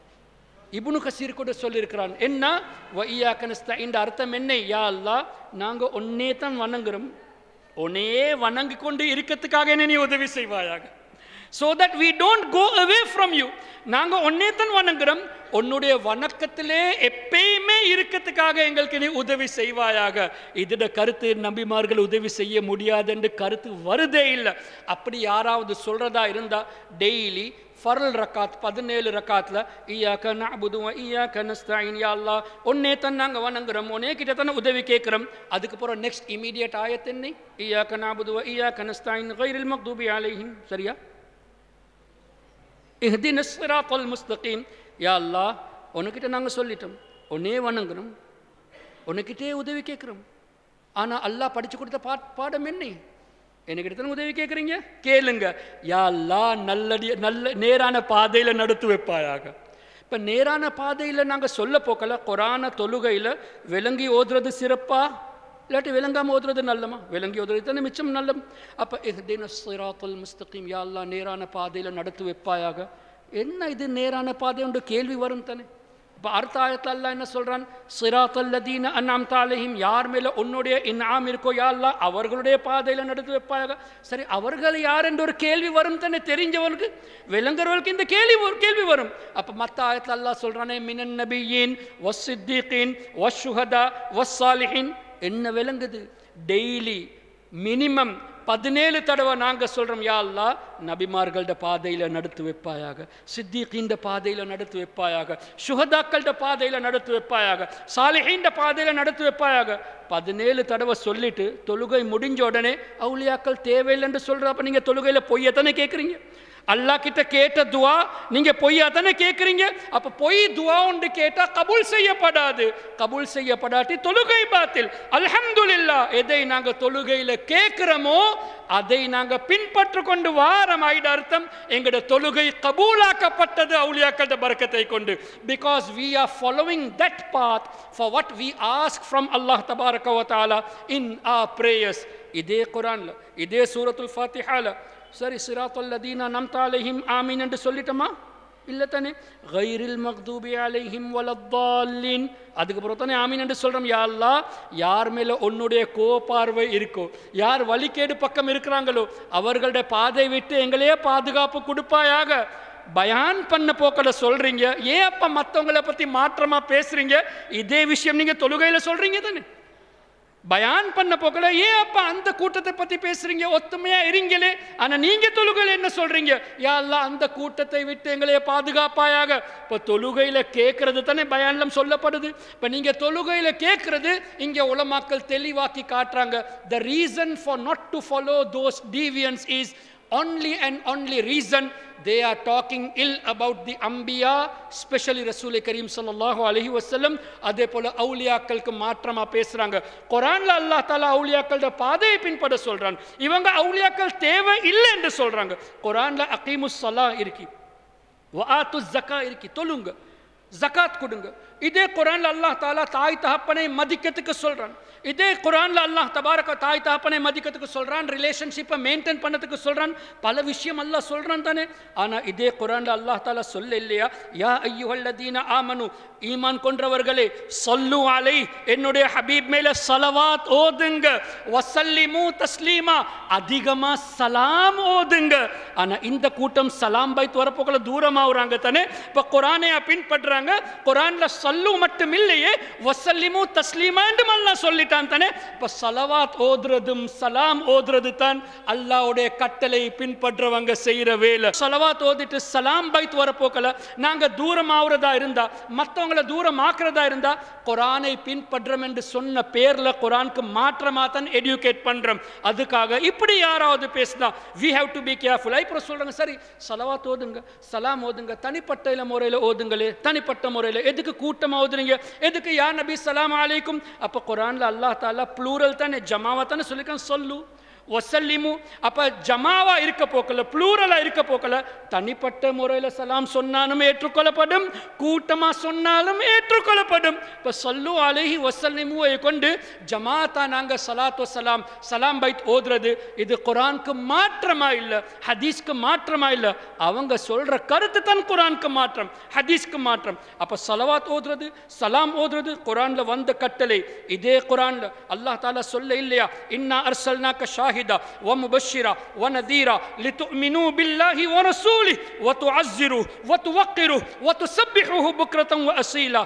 S1: இப்னு கசீர் கூட சொல்லியிருக்கிறான் என்ன வஇய்யாக நஸ்தஈன் இந்த அர்த்தம் என்ன யா அல்லாஹ் நாங்க ஒன்னே தான் வணங்குறோம் ஒன்னே வணங்கி கொண்டு இருக்கிறதுக்காக என்ன நீ உதவி செய்வாயாக so that we don't go away from you நாங்க ஒன்னே தான் வணங்குறோம் உன்னுடைய வணக்கத்திலே எப்பயுமே இருக்கிறதுக்காக எங்களுக்கு நீ உதவி செய்வாயாக இதோட கருத்து நபிமார்கள் உதவி செய்ய முடியாது என்று கருத்து வருதே இல்லை அப்படி யாராவது சொல்றதா இருந்தா டெய்லி ஃபரல் ரக்காத் பதினேழு ரக்காத்தில் ஈயாக்க நஅபுது வ ஈயாக்க நஸ்தஈன் யா அல்லாஹ் ஒன்னே தான் நாங்கள் வணங்குறோம் ஒன்னே கிட்ட தானே உதவி கேட்குறோம் அதுக்கப்புறம் நெக்ஸ்ட் இமீடியட் ஆயத் என்ன ஈயாக்க நஅபுது வ ஈயாக்க நஸ்தஈன் கைரில் மக்தூபி அலைஹிம் சரியா இஹ்தின ஸிராத்தல் முஸ்தகீம் யா அல்லாஹ் உனக்கிட்ட நாங்கள் சொல்லிட்டோம் ஒன்னே வணங்குறோம் உனக்கிட்டே உதவி கேட்குறோம் ஆனால் அல்லாஹ் படிச்சு கொடுத்த பா பாடம் என்ன எனக்கு தானே உதவி கேட்குறீங்க கேளுங்க யா அல்லாஹ் நல்லடி நல்ல நேரான பாதையில் நடத்து வைப்பாயாக இப்போ நேரான பாதையில் நாங்கள் சொல்ல போக்கல குரான தொழுகையில் விளங்கி ஓதுறது சிறப்பா இல்லாட்டி விளங்காமல் ஓதுறது நல்லமா விளங்கி ஓதுறது தானே மிச்சம் நல்லம் அப்போ இஹ்தின சிராத்துல் முஸ்தகீம் யா அல்லாஹ் நேரான பாதையில் நடத்து வைப்பாயாக என்ன இது நேரான பாதை உண்டு கேள்வி வரும் தானே இப்போ அர்த்த ஆயத்தில் அல்லாஹ் என்ன சொல்கிறான் சிராத்தல்லதீன அன்னாம் தாலையும் யார் மேலே உன்னுடைய இன்னாம் இருக்கோ யா அல்லாஹ் அவர்களுடைய பாதையில் நடத்து வைப்பாயாக சரி அவர்கள் யார் என்ற ஒரு கேள்வி வரும் தானே தெரிஞ்சவனுக்கு விளங்குறவர்களுக்கு இந்த கேள்வி ஒரு கேள்வி வரும் அப்போ மற்ற ஆயத்தில் அல்லாஹ் சொல்கிறானே மினன் நபியின் வஸ் சித்திகீன் வஸ் சுஹதா வஸ் சாலிஹின் என்ன விளங்குது டெய்லி மினிமம் பதினேழு தடவை நாங்கள் சொல்கிறோம் யா அல்லாஹ் நபிமார்கள்ட பாதையில் நடத்து வைப்பாயாக சித்திகீண்ட பாதையில் நடத்து வைப்பாயாக சுஹதாக்கள்ட பாதையில் நடத்து வைப்பாயாக சாலிஹீண்ட பாதையில் நடத்து வைப்பாயாக பதினேழு தடவை சொல்லிட்டு தொழுகை முடிஞ்ச உடனே அவுளியாக்கள் தேவையில்லைன்னு சொல்கிற அப்போ நீங்கள் தொழுகையில் பொய்யத்தானே கேட்குறீங்க அல்லாஹ் கிட்ட கேட்ட துவா நீங்க பொய்யா தானே கேட்குறீங்க அப்ப பொய் துவா ஒன்று கேட்டா கபூல் செய்யப்படாது கபூல் செய்யப்படாட்டி தொழுகை பாத்தில் அல்ஹம்துலில்லா எதை நாங்க தொழுகையில கேட்கிறோமோ அதை நாங்க பின்பற்று கொண்டு வாரம் ஆயிட அர்த்தம் எங்களோட தொழுகை கபூலாக்கப்பட்டது அவுலியாக்கள பரக்கத்தை கொண்டு because we are following that path for what we ask from Allah tabaraka wa ta'ala in our prayers இதே குரான்ல இதே சூரத்துல் ஃபாத்திஹால சரி சிராத்துல் லதீனா நம்தா அலைஹிம் ஆமீன் என்று சொல்லிட்டோமா இல்லை தானே கைரில் மக்தூபி அலைஹிம் வலத்தாலின் அதுக்கப்புறம் தானே ஆமீன் என்று சொல்கிறோம் யா அல்லாஹ் யார் மேலே உன்னுடைய கோபார்வை இருக்கோ யார் வழிகேடு பக்கம் இருக்கிறாங்களோ அவர்களுடைய பாதை விட்டு எங்களையே பாதுகாப்பு கொடுப்பாயாக பயான் பண்ண போக்கல சொல்றீங்க ஏன் அப்ப மற்றவங்களை பத்தி மாற்றமா பேசுறீங்க இதே விஷயம் நீங்க தொழுகையில சொல்றீங்க தானே பயான் பண்ண போக்கல ஏன் அப்ப அந்த கூட்டத்தை பத்தி பேசுறீங்க ஒத்துமையா இருங்களே ஆனா நீங்க தொழுகையில என்ன சொல்றீங்க யா அல்லாஹ் அந்த கூட்டத்தை விட்டு எங்களைய பாதுகாப்பாயாக இப்ப தொழுகையில கேட்கறது தானே பயான்லம் சொல்லப்படுது இப்ப நீங்க தொழுகையில கேட்கறது இங்க உலமாக்கள் தெளிவாக்கி காட்டுறாங்க the reason for not to follow those deviants is only and only reason they are talking ill about the Ambiya, especially Rasul Kareem sallallahu alaihi wasallam அதே போல அவுலியாக்களுக்கு மாற்றமா பேசுறாங்க குரான்ல அல்லாஹ் தாலா அவுலியாக்களோட பாதையை பின்பற்ற சொல்றான் இவங்க அவுலியாக்கள் தேவை இல்லை என்று சொல்றாங்க குரான்ல அகீமுஸ் சலா இருக்கு வஆத்து ஜக்கா இருக்கு தொழுங்க ஜகாத் கொடுங்க இதே குரான்ல அல்லாஹ் தாலா தாய் தகப்பனை மதிக்கத்துக்கு சொல்றான் இதே குரான்ல அல்லாஹ் தபாரக தாய் தகப்பனை மதிக்கத்துக்கு சொல்றான் ரிலேஷன்ஷிப்பை மெயின்டைன் பண்ணதுக்கு சொல்றான் பல விஷயம் அல்லாஹ் சொல்றான் தானே ஆனா இதே குரான்ல அல்லாஹ் தாலா சொல்ல இல்லையா யா ஐயுஹல்லதீன ஆமனு ஈமான் கொன்றவர்களே சொல்லு அலை என்னுடைய ஹபீப் மேல சலவாத் ஓதுங்க வசல்லிமு தஸ்லீமா அதிகமா சலாம் ஓதுங்க ஆனா இந்த கூட்டம் சலாம் பைத் வரப்போக்குள்ள தூரமாகறாங்க தானே இப்ப குரானை பின்பற்றுறாங்க குரான்ல சல்லு மட்டும் இல்லையே வசல்லிமு தஸ்லீமா என்று அல்லாஹ் சொல்லிட்டான் தானே இப்ப சலவாத் ஓதுறதும் சலாம் ஓதுறது தான் அல்லாஹ்வுடைய கட்டளை பின்பற்றவங்க செய்யற வேலை சலவாத் ஓதிட்டு சலாம் பைத் வரப்போக்கல நாங்க தூரம் ஆகுறதா இருந்தா மற்றவங்கள தூரம் ஆக்குறதா இருந்தா குரானை பின்பற்றோம் என்று சொன்ன பேர்ல குரானுக்கு மாற்றமா தான் எடியூகேட் பண்றோம் அதுக்காக இப்படி யாராவது பேசினா we have to be careful அப்புறம் சொல்றாங்க சரி சலவாத் ஓதுங்க சலாம் ஓதுங்க தனிப்பட்ட முறையில் ஓதுங்களே தனிப்பட்ட முறையில் எதுக்கு கூட்டமா ஓதுறீங்க எதுக்கு யா நபி சலாம் அலைக்கும் அப்ப குரான்ல அல்லாஹ் தாலா ப்ளூரல் தானே ஜமாவா தானே சொல்லிருக்கான் சொல்லு ஒசல்லிமு அப்ப ஜமாவா இருக்க போக்கல ப்ளூரலா இருக்க போக்கல தனிப்பட்ட முறையில் சலாம் சொன்னாலும் ஏற்றுக்கொள்ளப்படும் கூட்டமா சொன்னாலும் ஏற்றுக்கொள்ளப்படும் இப்ப சொல்லு அலைஹி ஒசல்லிமுவை கொண்டு ஜமாத்தா நாங்க சலாத் சலாம் சலாம் பைத் ஓதுறது இது குரானுக்கு மாற்றமா இல்ல ஹதீஸ்க்கு மாற்றமா இல்ல அவங்க சொல்ற கருத்து தான் குரானுக்கு மாற்றம் ஹதீஸ்க்கு மாற்றம் அப்ப சலவாத் ஓதுறது சலாம் ஓதுறது குரான்ல வந்த கட்டளை இதே குரான்ல அல்லாஹ் தாலா சொல்ல இல்லையா இன்னா அர்சல்னாக்க ஷாஹிதா ومبشرا ونذيرا لتؤمنوا بالله ورسوله وتعزروه وتوقروه وتسبحوه بكرة وأصيلا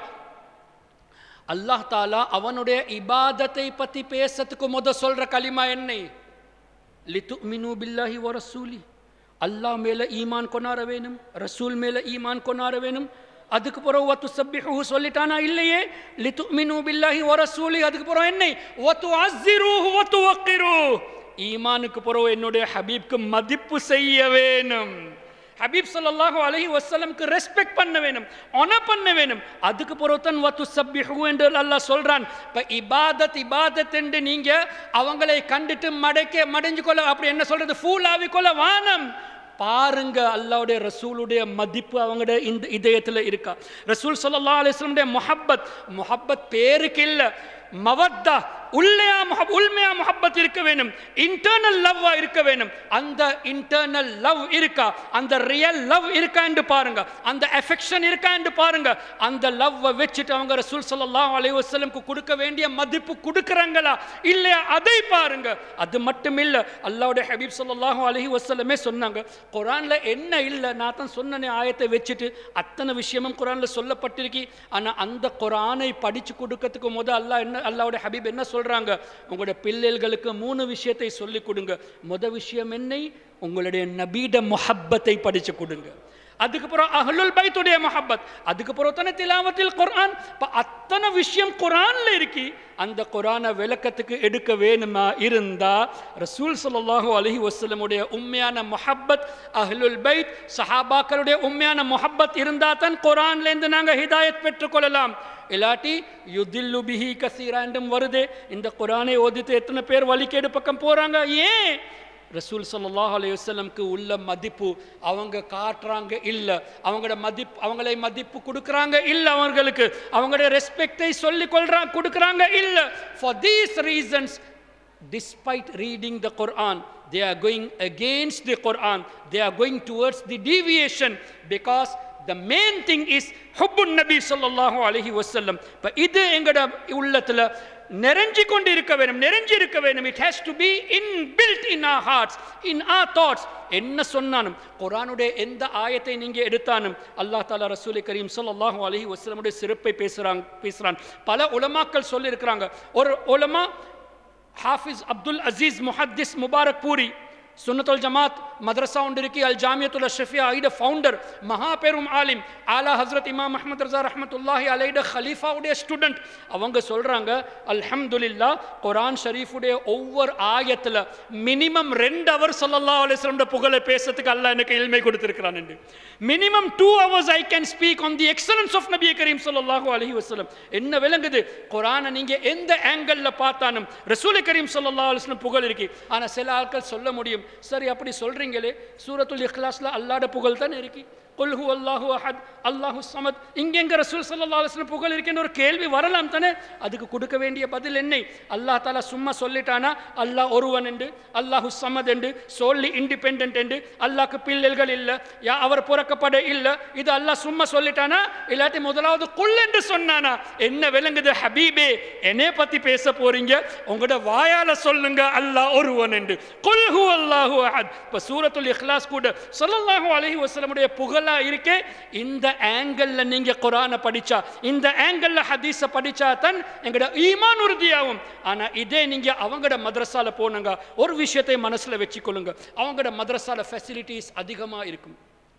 S1: அல்லாஹ் தாலா அவனுடைய இபாதத்தை பத்தி பேசத்துக்கு முத சொல்ற களிமா என்னை லித்துமினு பில்லாஹி வ ரசூலி அல்லாஹ் மேல ஈமான் கொண்டாட வேணும் ரசூல் மேல ஈமான் கொண்டாட வேணும் அதுக்கு பிறகு ஒத்து சப்பிஹு சொல்லிட்டானா இல்லையே லித்துமினு பில்லாஹி வ ரசூலி அதுக்கு பிறகு என்னை ஒத்து அஸ்ஸிருஹு ஒத்து வக்கிரு ஈமானுக்கு பிறகு என்னுடைய ஹபீப்க்கு மதிப்பு செய்ய வேணும் ஹபீப் ஸல்லல்லாஹு அலைஹி வஸல்லம்க்கு ரெஸ்பெக்ட் பண்ண வேணும் ஆனர் பண்ண வேணும் அதுக்கு பொறுத்தன் வத்து சப்பிஹு என்று அல்லாஹ் சொல்றான் இப்போ இபாதத் இபாதத் என்று நீங்க அவங்களை கண்டுட்டு மடக்க மடைஞ்சு கொள்ள அப்படி என்ன சொல்றது ஃபூல் ஆவிக்கொள்ள வானம் பாருங்க அல்லாவுடைய ரசூலுடைய மதிப்பு அவங்களுடைய இந்த இதயத்தில் இருக்கா ரசூல் சல்லா அலிஸ்லமுடைய முஹப்பத் முஹப்பத் பேருக்கு இல்லை மவத்தா உள்ளையா முஹப் உண்மையா முஹப்பத் இருக்க வேணும் இன்டர்னல் லவ்வா இருக்க வேணும் அந்த இன்டர்னல் லவ் இருக்கா அந்த ரியல் லவ் இருக்கா என்று பாருங்க அந்த எஃபெக்ஷன் இருக்கா என்று பாருங்க அந்த லவ்வை வச்சுட்டு அவங்க ரசூல் ஸல்லல்லாஹு அலைஹி வஸல்லம் கொடுக்க வேண்டிய மதிப்பு கொடுக்குறாங்களா இல்லையா அதை பாருங்க அது மட்டும் இல்லை அல்லாவுடைய ஹபீப் ஸல்லல்லாஹு அலைஹி வஸல்லமே சொன்னாங்க குரான்ல என்ன இல்லை நான் தான் சொன்னனே ஆயத்தை வச்சுட்டு அத்தனை விஷயமும் குரான்ல சொல்லப்பட்டிருக்கி ஆனா அந்த குரானை படிச்சு கொடுக்கறதுக்கு முத அல்லாஹ் என்ன அல்லாவுடைய ஹபீப் என்ன சொல்றாங்க உங்களுடைய பிள்ளைகளுக்கு மூணு விஷயத்தை சொல்லி கொடுங்க முத விஷயம் என்னை உங்களுடைய நபீட முஹப்பத்தை படிச்சு கொடுங்க அதுக்கப்புறம் அஹ்லுல் பைத்துடைய மஹப்பத் அதுக்கப்புறம் தானே திலாவத்தில் குர்ஆன் இப்போ அத்தனை விஷயம் குரான்ல இருக்கு அந்த குரானை விளக்கத்துக்கு எடுக்க வேணுமா இருந்தா ரசூல் ஸல்லல்லாஹு அலைஹி வஸல்லமுடைய உண்மையான முஹப்பத் அஹ்லுல் பைத் சஹாபாக்களுடைய உண்மையான முஹப்பத் இருந்தா தான் குரான்லேருந்து நாங்கள் ஹிதாயத் பெற்றுக்கொள்ளலாம் இல்லாட்டி யுதில்லு பிஹி கசீரா என்றும் வருது இந்த குரானை ஓதித்து எத்தனை பேர் வழிகேடு பக்கம் போறாங்க ஏன் ரசூல் ஸல்லல்லாஹு அலைஹி வஸல்லம்க்கு உள்ள மதிப்பு அவங்க காட்டுறாங்க இல்ல அவங்களோட மதிப்பு அவங்களை மதிப்பு கொடுக்குறாங்க இல்ல அவங்களுக்கு அவங்களோட ரெஸ்பெக்டை சொல்லி கொள்றாங்க கொடுக்குறாங்க இல்ல for these reasons despite reading the Quran, they are going against the Quran. They are going towards the deviation because the main thing is hubbun Nabi sallallahu alaihi wasallam. இப்போ இது எங்கட உள்ளத்துல நிறைஞ்சு கொண்டு இருக்க வேணும் நிறைஞ்சு இருக்க வேணும் it has to be in built in our hearts in our thoughts என்ன சொன்னாலும் குரானுடைய எந்த ஆயத்தை நீங்க எடுத்தாலும் அல்லாஹ் தாலா ரசூலை கரீம் ஸல்லல்லாஹு அலைஹி வஸல்லமுடைய சிறப்பை பேசுறாங்க பேசுறான் பல உலமாக்கள் சொல்லி இருக்கிறாங்க ஒரு உலமா ஹாஃபிஸ் அப்துல் அசீஸ் முஹத்திஸ் முபாரக் பூரி சுன்னத்துல் ஜமாத் மദ്രസ உண்டிருக்கி அல் ஜாமியத்துல் ஷஃபியா ஐட ஃபவுண்டர் மகா பெரும் ஆலிம் ஆலா ஹஸ்ரத் இமாம் அஹ்மத் ரஸா ரஹ்மத்துல்லாஹி அலைட ஹலீஃபாவுடைய ஸ்டூடெண்ட் அவங்க சொல்றாங்க அல்ஹம்துலில்லா குரான் ஷரீஃபுடைய ஒவ்வொரு ஆயத்துல மினிமம் ரெண்டு அவர் ஸல்லல்லாஹு அலைஹி வஸல்லம் புகழை பேசுறதுக்கு அல்லாஹ் எனக்கு இல்மை கொடுத்திருக்கிறான் என்று minimum two hours I can speak on the excellence of நபி கரீம் ஸல்லல்லாஹு அலைஹி வஸல்லம் என்ன விளங்குது குரானை நீங்க எந்த ஆங்கிள் பார்த்தாலும் ரசூல் கரீம் ஸல்லல்லாஹு அலைஹி வஸல்லம் புகழ் இருக்கு ஆனா சில ஆட்கள் சொல்ல முடியும் சரி அப்படி சொல்றீங்களே சூரத்துல் இக்லாஸ்ல அல்லாஹ்ட புகழ் தான் இருக்கு குல் ஹு அல்லாஹு அஹத் அல்லாஹு சமத் இங்கெங்க ரசூல் ஸல்லல்லாஹு அலைஹி வஸல்லம் புகழ் இருக்குன்னு ஒரு கேள்வி வரலாம் தானே அதுக்கு கொடுக்க வேண்டிய பதில் என்ன அல்லாஹ் தாலா சும்மா சொல்லிட்டானா அல்லாஹ் ஒருவன் என்று அல்லாஹு சமத் என்று சொல்லி இண்டிபெண்டன்ட் என்று அல்லாஹ்க்கு பிள்ளைகள் இல்ல யா அவர் பிறக்கப்பட இல்ல இது அல்லாஹ் சும்மா சொல்லிட்டானா இல்லாட்டி முதலாவது குல் என்று சொன்னானா என்ன விளங்குது ஹபீபே என்னைய பத்தி பேச போறீங்க உங்களோட வாயால சொல்லுங்க அல்லாஹ் ஒருவன் என்று குல் ஹு அல்லாஹு அஹத் இப்ப சூரத்துல் இக்லாஸ் கூட ஸல்லல்லாஹு அலைஹி வஸல்லமுடைய புகழா இருக்கே இந்த ஆங்கிள் நீங்க குரானை படிச்சா இந்த ஆங்கிள் ஹதீஸை படிச்சா தான் எங்களோட ஈமான் உறுதியாகும் ஆனா இதே நீங்க அவங்களோட மദ്രസാல போனுங்க ஒரு விஷயத்தை மனசுல வச்சுக்கொள்ளுங்க அவங்களோட மദ്രസാல ஃபெசிலிட்டிஸ் அதிகமா இருக்கும்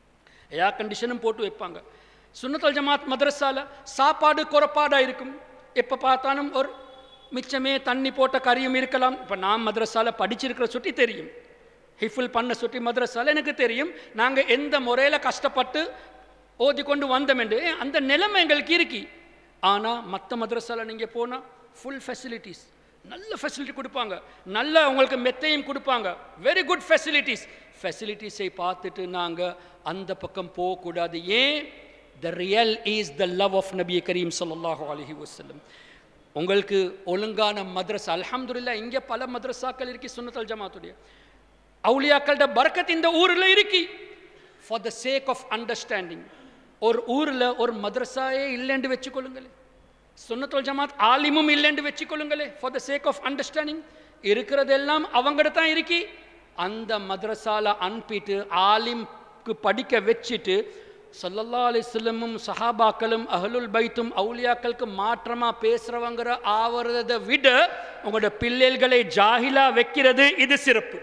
S1: ஏர் கண்டிஷனும் போட்டு வைப்பாங்க சுன்னத்தல் ஜமாத் மദ്രസാல சாப்பாடு குறப்பாடா இருக்கும் எப்போ பார்த்தாலும் ஒரு மிச்சமே தண்ணி போட்ட கறியும் இருக்கலாம் இப்போ நான் மദ്രസാல படிச்சிருக்கிற சுட்டி தெரியும் ஹிஃபுல் பண்ண சுட்டி மദ്രസാல எனக்கு தெரியும் நாங்கள் எந்த முறையில் கஷ்டப்பட்டு ஓதி கொண்டு வந்தோம் என்று அந்த நிலைமை எங்களுக்கு இருக்கு ஆனால் மற்ற மദ്രസാல நீங்கள் போனால் ஃபுல் ஃபெசிலிட்டிஸ் நல்ல ஃபெசிலிட்டி கொடுப்பாங்க நல்ல உங்களுக்கு மெத்தையும் கொடுப்பாங்க வெரி குட் ஃபெசிலிட்டிஸ் ஃபெசிலிட்டிஸை பார்த்துட்டு நாங்கள் அந்த பக்கம் போகக்கூடாது ஏன் the real is the love of நபி கரீம் ஸல்லல்லாஹு அலைஹி வஸல்லம் உங்களுக்கு ஒழுங்கான மദ്രസ அல்ஹம்துலில்லாஹ் இங்கே பல மദ്രസാக்கள் இருக்கு சுன்னத்தல் ஜமாத்துடைய அவுலியாக்கள்ட பரக்கத் இந்த ஊரில் இருக்கு for the sake of understanding ஒரு ஊரில் ஒரு மദ്രസാயே இல்லைன்னு வச்சுக்கொள்ளுங்களே சுன்னத்துல் ஜமாத் ஆலிமும் இல்லைன்னு வச்சுக்கொள்ளுங்களே for the sake of understanding இருக்கிறதெல்லாம் அவங்கட தான் இருக்கி அந்த மദ്രസാல அனுப்பிட்டு ஆலிம்க்கு படிக்க வச்சுட்டு சல்லல்லா அலிஸ்லமும் சஹாபாக்களும் அஹ்லுல் பைத்தும் அவுலியாக்களுக்கு மாற்றமா பேசுறவங்கிற ஆவறதை விட உங்களோட பிள்ளைகளை ஜாஹிலா வைக்கிறது இது சிறப்பு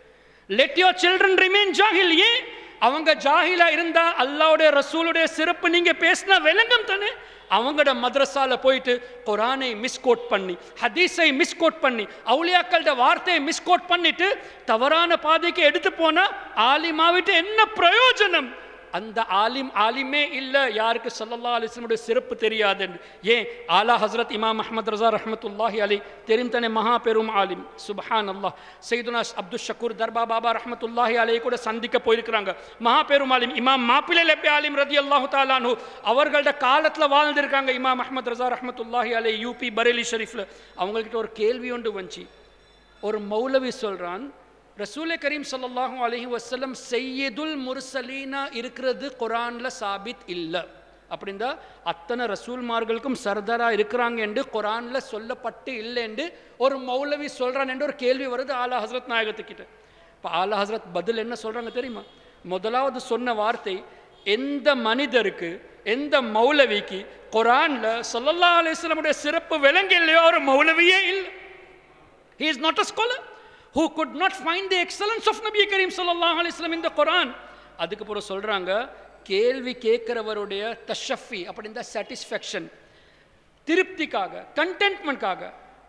S1: லெட் யோர் சில்ட்ரன் ரிமைன் ஜாஹில் ஏன் அவங்க ஜாஹிலா இருந்தா அல்லாவுடைய ரசூலுடைய சிறப்பு நீங்க பேசினா விளங்கும் தானே அவங்களோட மദ്രസാல போயிட்டு குரானை மிஸ்கோட் பண்ணி ஹதீஸை மிஸ்கோட் பண்ணி அவுலியாக்களோட வார்த்தையை மிஸ்கோட் பண்ணிட்டு தவறான பாதைக்கு எடுத்து போனா ஆலிமாவிட்டு என்ன பிரயோஜனம் அந்த ஆலிம் ஆலிமே இல்லை யாருக்கு சல்லல்லா அலிஸ்லமுடைய சிறப்பு தெரியாதுன்னு ஏன் ஆலா ஹஸ்ரத் இமாம் அஹமத் ரசா ரஹமத்துல்லாஹி அலி தெரியும் தானே மகா பெரும் ஆலிம் சுபஹான் அல்லாஹ் சைதுனா அப்துல் ஷக்கூர் தர்பா பாபா ரஹமத்துல்லாஹி அலை கூட சந்திக்க போயிருக்கிறாங்க மகா பெரும் ஆலிம் இமாம் மாப்பிள்ளை லெப்பி ஆலிம் ரதி அல்லாஹு தாலானு அவர்களோட காலத்தில் வாழ்ந்திருக்காங்க இமாம் அஹமத் ரசா ரஹமத்துல்லாஹி அலை யூபி பரேலி ஷரீஃபில் அவங்கக்கிட்ட ஒரு கேள்வி ஒன்று வந்துச்சு ஒரு மௌலவி சொல்கிறான் ரசூலை கரீம் ஸல்லல்லாஹு அலைஹி வஸல்லம் செய்யதுல் முர்சலீனா இருக்கிறது குரான்ல சாபித் இல்லை அப்படின்னா அத்தனை ரசூல்மார்களுக்கும் சர்தாரா இருக்கிறாங்க என்று குரான்ல சொல்லப்பட்டு இல்லை என்று ஒரு மௌலவி சொல்றான் என்று ஒரு கேள்வி வருது ஆலா ஹஸ்ரத் நாயகத்துக்கிட்ட இப்போ ஆலா ஹஸ்ரத் பதில் என்ன சொல்றாங்க தெரியுமா முதலாவது சொன்ன வார்த்தை எந்த மனிதருக்கு எந்த மௌலவிக்கு குரான்ல ஸல்லல்லாஹு அலைஹி வஸல்லமுடைய சிறப்பு விளங்க இல்லையோ ஒரு மௌலவியே இல்லை he is not a scholar who could not find the excellence of Nabi Karim sallallahu alaihi wasallam in the Quran அதுக்கு பிறகு சொல்றாங்க கேள்வி கேட்கிறவருடைய தஷஃபி அப்படின்ற சாட்டிஸ்ஃபேக்ஷன் திருப்திக்காக கண்டென்ட்மெண்ட்காக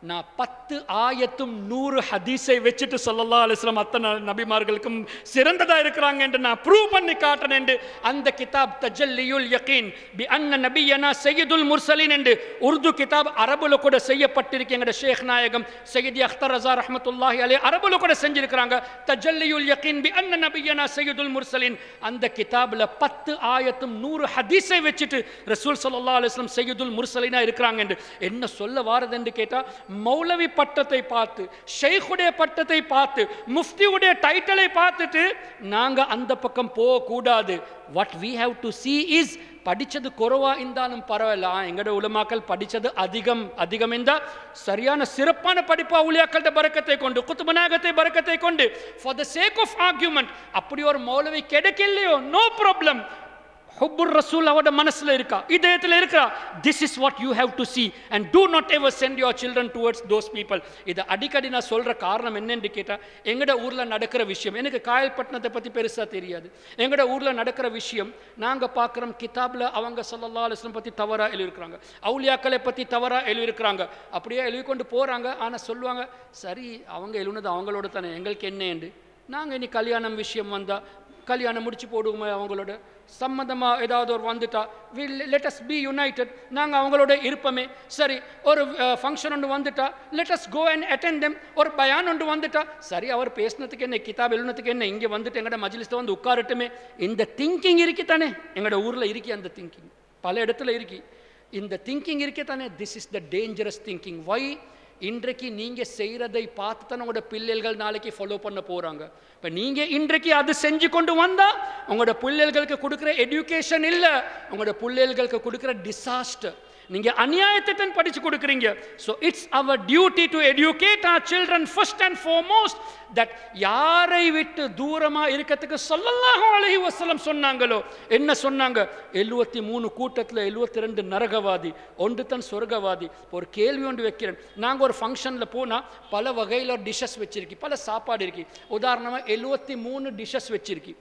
S1: நான் பத்து ஆயத்தும் நூறு ஹதீஸை வச்சுட்டு ஸல்லல்லாஹு அலைஹி வஸல்லம் அத்தனை நபிமார்களுக்கும் சிறந்ததா இருக்கிறாங்க என்று நான் ப்ரூவ் பண்ணி காட்டுறேன் என்று அந்த கிதாப் தஜல்லியுல் யகீன் பி அன்ன நபியனா சையதுல் முர்சலின் என்று உருது கிதாப் அரபுல கூட செய்யப்பட்டிருக்கு எங்கட ஷேக் நாயகம் சையதி அख्तर ரஸா ரஹ்மத்துல்லாஹி அலைஹி அரபுல கூட செஞ்சிருக்கிறாங்க தஜல்லியுல் யகீன் பி அன்ன நபியனா சையதுல் முர்சலின் அந்த கிதாப்ல பத்து ஆயத்தும் நூறு ஹதீஸை வச்சுட்டு ரசூல் ஸல்லல்லாஹு அலைஹி வஸல்லம் சையதுல் முர்சலினா இருக்கிறாங்க என்று என்ன சொல்ல வாரது என்று கேட்டா மௌலவி பட்டத்தை பார்த்து ஷெய்ഖுடைய பட்டத்தை பார்த்து முஃப்தியுடைய டைட்டிலை பார்த்துட்டு நாங்க அந்த பக்கம் போக கூடாது what we have to see is படிச்சது குறைவா இருந்தாலும் பரவாயில்ல ஆ, எங்கட உலமாக்கள் படிச்சது அதிகம் அதிகம் இருந்தா சரியான சிறப்பான படிப்பு அவுளியாக்கள்ட பறக்கத்தை கொண்டு குத்துபநாயகத்தை பறக்கத்தை கொண்டு for the sake of argument அப்படி ஒரு மௌலவி கிடைக்கலையோ நோ ப்ராப்ளம் ஹுப்புர் ரசூல் அவட மனசுல இருக்கா இதயத்தில் இருக்கா this is what you have to see and do not ever send your children towards those people இதை அடிக்கடி நான் சொல்ற காரணம் என்னன்னு கேட்டா எங்கட ஊர்ல நடக்கிற விஷயம் எனக்கு காயல்பட்டினத்தை பத்தி பெருசா தெரியாது எங்கட ஊர்ல நடக்கிற விஷயம் நாங்க பார்க்குறோம் கிதாப்ல அவங்க ஸல்லல்லாஹு அலைஹி வஸல்லம் பத்தி தவறா எழுதியிருக்கிறாங்க அவுலியாக்களை பத்தி தவறா எழுதியிருக்கிறாங்க அப்படியே எழுதி கொண்டு போறாங்க ஆனா சொல்லுவாங்க சரி அவங்க எழுதுனது அவங்களோட தானே எங்களுக்கு என்ன என்று நாங்க இனி கல்யாணம் விஷயம் வந்தா கல்யாணம் முடிச்சு போடுவோமே அவங்களோட சம்மந்தமாக ஏதாவது ஒரு வந்துட்டா will let us be united நாங்கள் அவங்களோட இருப்போமே சரி ஒரு ஃபங்க்ஷன் ஒன்று வந்துட்டா let us go and attend them ஒரு பயான் ஒன்று வந்துட்டா சரி அவர் பேசினதுக்கு என்ன கிதாப் எழுதுனதுக்கு என்ன இங்கே வந்துட்டு எங்கட மஜ்லிஸ்ல வந்து உட்காரட்டுமே இந்த திங்கிங் இருக்கு தானே எங்களோட ஊரில் இருக்கு அந்த திங்கிங் பல இடத்துல இருக்கு இந்த திங்கிங் இருக்கே தானே this is the dangerous thinking why இன்றைக்கு நீங்கள் செய்கிறதை பார்த்து தான் உங்களோட பிள்ளைகள் நாளைக்கு ஃபாலோ பண்ண போகிறாங்க இப்போ நீங்கள் இன்றைக்கு அது செஞ்சு கொண்டு வந்தால் உங்களோட பிள்ளைகளுக்கு கொடுக்குற எஜுகேஷன் இல்லை உங்களோட பிள்ளைகளுக்கு கொடுக்குற டிசாஸ்டர் நீங்கள் அநியாயத்தை தான் படித்து கொடுக்குறீங்க so it's our duty to educate our children first and foremost that யாரை விட்டு தூரமாக இருக்கிறதுக்கு சொல்லல்லாஹு அலைஹி வஸல்லம் சொன்னாங்களோ என்ன சொன்னாங்க எழுபத்தி மூணு கூட்டத்தில் எழுபத்தி ரெண்டு நரகவாதி ஒன்று தான் சொர்க்கவாதி இப்போ ஒரு கேள்வி ஒன்று வைக்கிறேன் நாங்கள் ஒரு ஃபங்க்ஷனில் போனால் பல வகையில் டிஷ்ஷஸ் வச்சிருக்கி பல சாப்பாடு இருக்கு உதாரணமாக எழுபத்தி மூணு டிஷ்ஷஸ் வச்சிருக்கி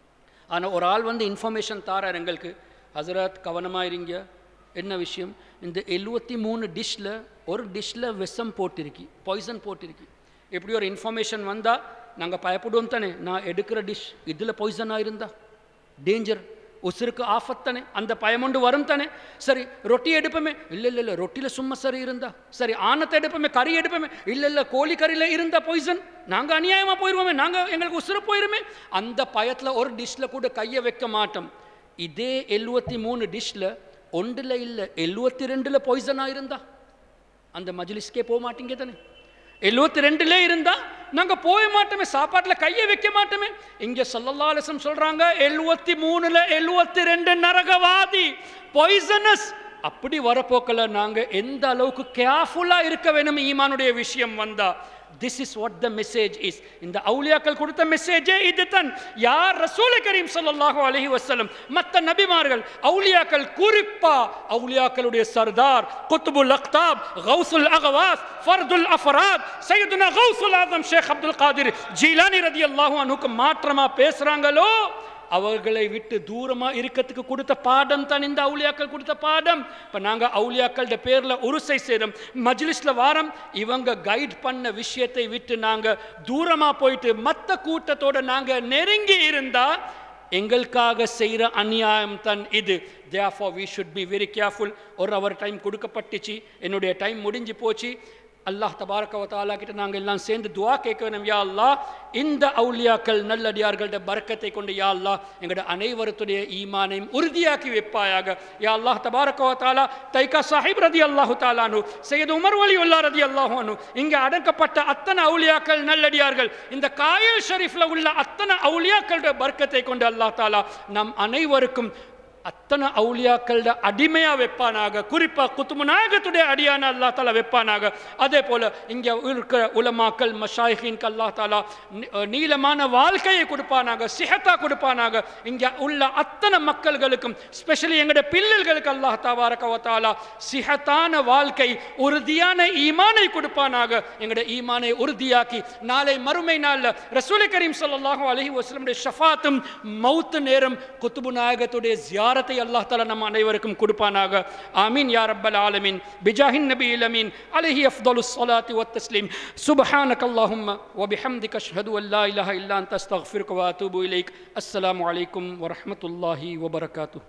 S1: ஆனால் ஒரு ஆள் வந்து இன்ஃபர்மேஷன் தாரார் எங்களுக்கு ஹசரத் கவனமாக இருங்க என்ன விஷயம் இந்த எழுபத்தி மூணு டிஷ்ஷில் ஒரு டிஷ்ஷில் விஷம் போட்டிருக்கி பாய்சன் போட்டிருக்கி இப்படி ஒரு இன்ஃபர்மேஷன் வந்தால் நாங்கள் பயப்படுவோம் தானே நான் எடுக்கிற டிஷ் இதில் பாய்சனாக இருந்தா டேஞ்சர் உசுருக்கு ஆஃபத்தானே அந்த பயமுண்டு வரும் தானே சரி ரொட்டி எடுப்போமே இல்லை இல்லை இல்லை ரொட்டியில் சும்மா சரி இருந்தா சரி ஆனத்தை எடுப்போமே கறி எடுப்போமே இல்லை இல்லை கோழி கறியில் இருந்தா பாய்சன் நாங்கள் அநியாயமாக போயிடுவோமே நாங்கள் எங்களுக்கு உசுறு போயிருமே அந்த பயத்தில் ஒரு டிஷ்ஷில் கூட கையை வைக்க மாட்டோம் இதே எழுபத்தி மூணு டிஷ்ஷில் ஒன்றில் இல்லை எழுபத்தி ரெண்டில் பாய்சனாக இருந்தா அந்த மஜ்லிஸ்க்கே போக மாட்டீங்க தானே எழுபத்தி ரெண்டுல இருந்தா நாங்க போக மாட்டோமே சாப்பாட்டுல கையை வைக்க மாட்டோமே இங்க சல்லல்லா அலிசம் சொல்றாங்க எழுபத்தி மூணுல எழுபத்தி ரெண்டு நரகவாதி பாய்சனஸ் அப்படி வரப்போக்கல நாங்க எந்த அளவுக்கு கேர்ஃபுல்லா இருக்க வேணும் ஈமானுடைய விஷயம் வந்தா this is what the message is இந்த அவுலியாக்கள் கொடுத்த மெசேஜே இதுதான் யார் ரசூல் கரீம் ஸல்லல்லாஹு அலைஹி வஸல்லம் மத்த நபிமார்கள் அவுலியாக்கள் குறிப்பா அவுலியாக்களுடைய சர்தார் குத்துபுல் அக்தாப் கௌசுல் அகவாஸ் ஃபர்துல் அஃபராத் சையதுனா கௌசுல் ஆதம் ஷேக் அப்துல் காதிர் ஜீலானி ரதியல்லாஹு அன்ஹுக்கு மாற்றமா பேசுறாங்களோ அவர்களை விட்டு தூரமா இருக்கிறதுக்கு கொடுத்த பாடம் தான் இந்த அவுலியாக்கள் கொடுத்த பாடம் இப்ப நாங்க அவுலியாக்கள்ட பேர்ல உருசை சேரும் மஜ்லிஸ்ல வாரம் இவங்க கைட் பண்ண விஷயத்தை விட்டு நாங்க தூரமா போயிட்டு மத்த கூட்டத்தோட நாங்க நெருங்கி இருந்தா எங்களுக்காக செய்கிற அநியாயம் தான் இது therefore we should be very careful ஒரு அவர் டைம் கொடுக்கப்பட்டுச்சு என்னுடைய டைம் முடிஞ்சு போச்சு அல்லாஹ் தபாரக வத்தாலா கிட்ட நாங்கள் எல்லாம் சேர்ந்து துவா கேட்க வேணும் யா அல்லாஹ் இந்த அவுலியாக்கள் நல்லடியார்கள்ட பரக்கத்தை கொண்டு யா அல்லாஹ் எங்களோட அனைவருடைய ஈமானையும் உறுதியாக்கி வைப்பாயாக யா அல்லாஹ் தபாரக வத்தாலா தைகா சாஹிப் ரதி அல்லாஹு தாலானு சையது உமர் வலி உல்லா ரதி அல்லாஹு இங்கே அடக்கப்பட்ட அத்தனை அவுலியாக்கள் நல்லடியார்கள் இந்த காயல் ஷரீஃப்ல உள்ள அத்தனை அவுலியாக்களோட பர்க்கத்தை கொண்டு அல்லாஹ் தாலா நம் அனைவருக்கும் அத்தனை அவுலியாக்களோட அடிமையா வைப்பானாக குறிப்பா குத்துமுநாயகத்துடைய அடியான அல்லா தாலா வைப்பானாக அதே போல இங்க இருக்கிற உலமாக்கள் மஷாயிகின்க்கு அல்லா தாலா நீ- நீளமான வாழ்க்கையை கொடுப்பானாக சிஹத்தா கொடுப்பானாக இங்க உள்ள அத்தனை மக்கள்களுக்கும் ஸ்பெஷலி எங்களுடைய பிள்ளைகளுக்கு அல்லாஹ் தபாரக தாலா சிஹத்தான வாழ்க்கை உறுதியான ஈமானை கொடுப்பானாக எங்களுடைய ஈமானை உறுதியாக்கி நாளை மறுமை நாள்ல ரசூலை கரீம் ஸல்லல்லாஹு அலைஹி வஸல்லமுடைய ஷஃபாத்தும் மௌத் நேரம் குத்துபு நாயகத்துடைய ஜியாரத்தை அல்லாஹ் தஆலா நம் அனைவருக்கும் கொடுப்பானாக ஆமீன் யா ரப்பல் ஆலமீன் பிஜாஹின் நபியில் அமீன் அலைஹி அஃதலுஸ் ஸலாத்தி வத் தஸ்லீம் சுப்ஹானக அல்லாஹும்ம வ பிஹம்திக அஷ்ஹது அன் லா இலாஹா இல்லா அன்த அஸ்தக்ஃபிருக வ அத்தூபு இலைக் அஸ்ஸலாமு அலைக்கும் வ ரஹ்மத்துல்லாஹி வ பரகாத்துஹு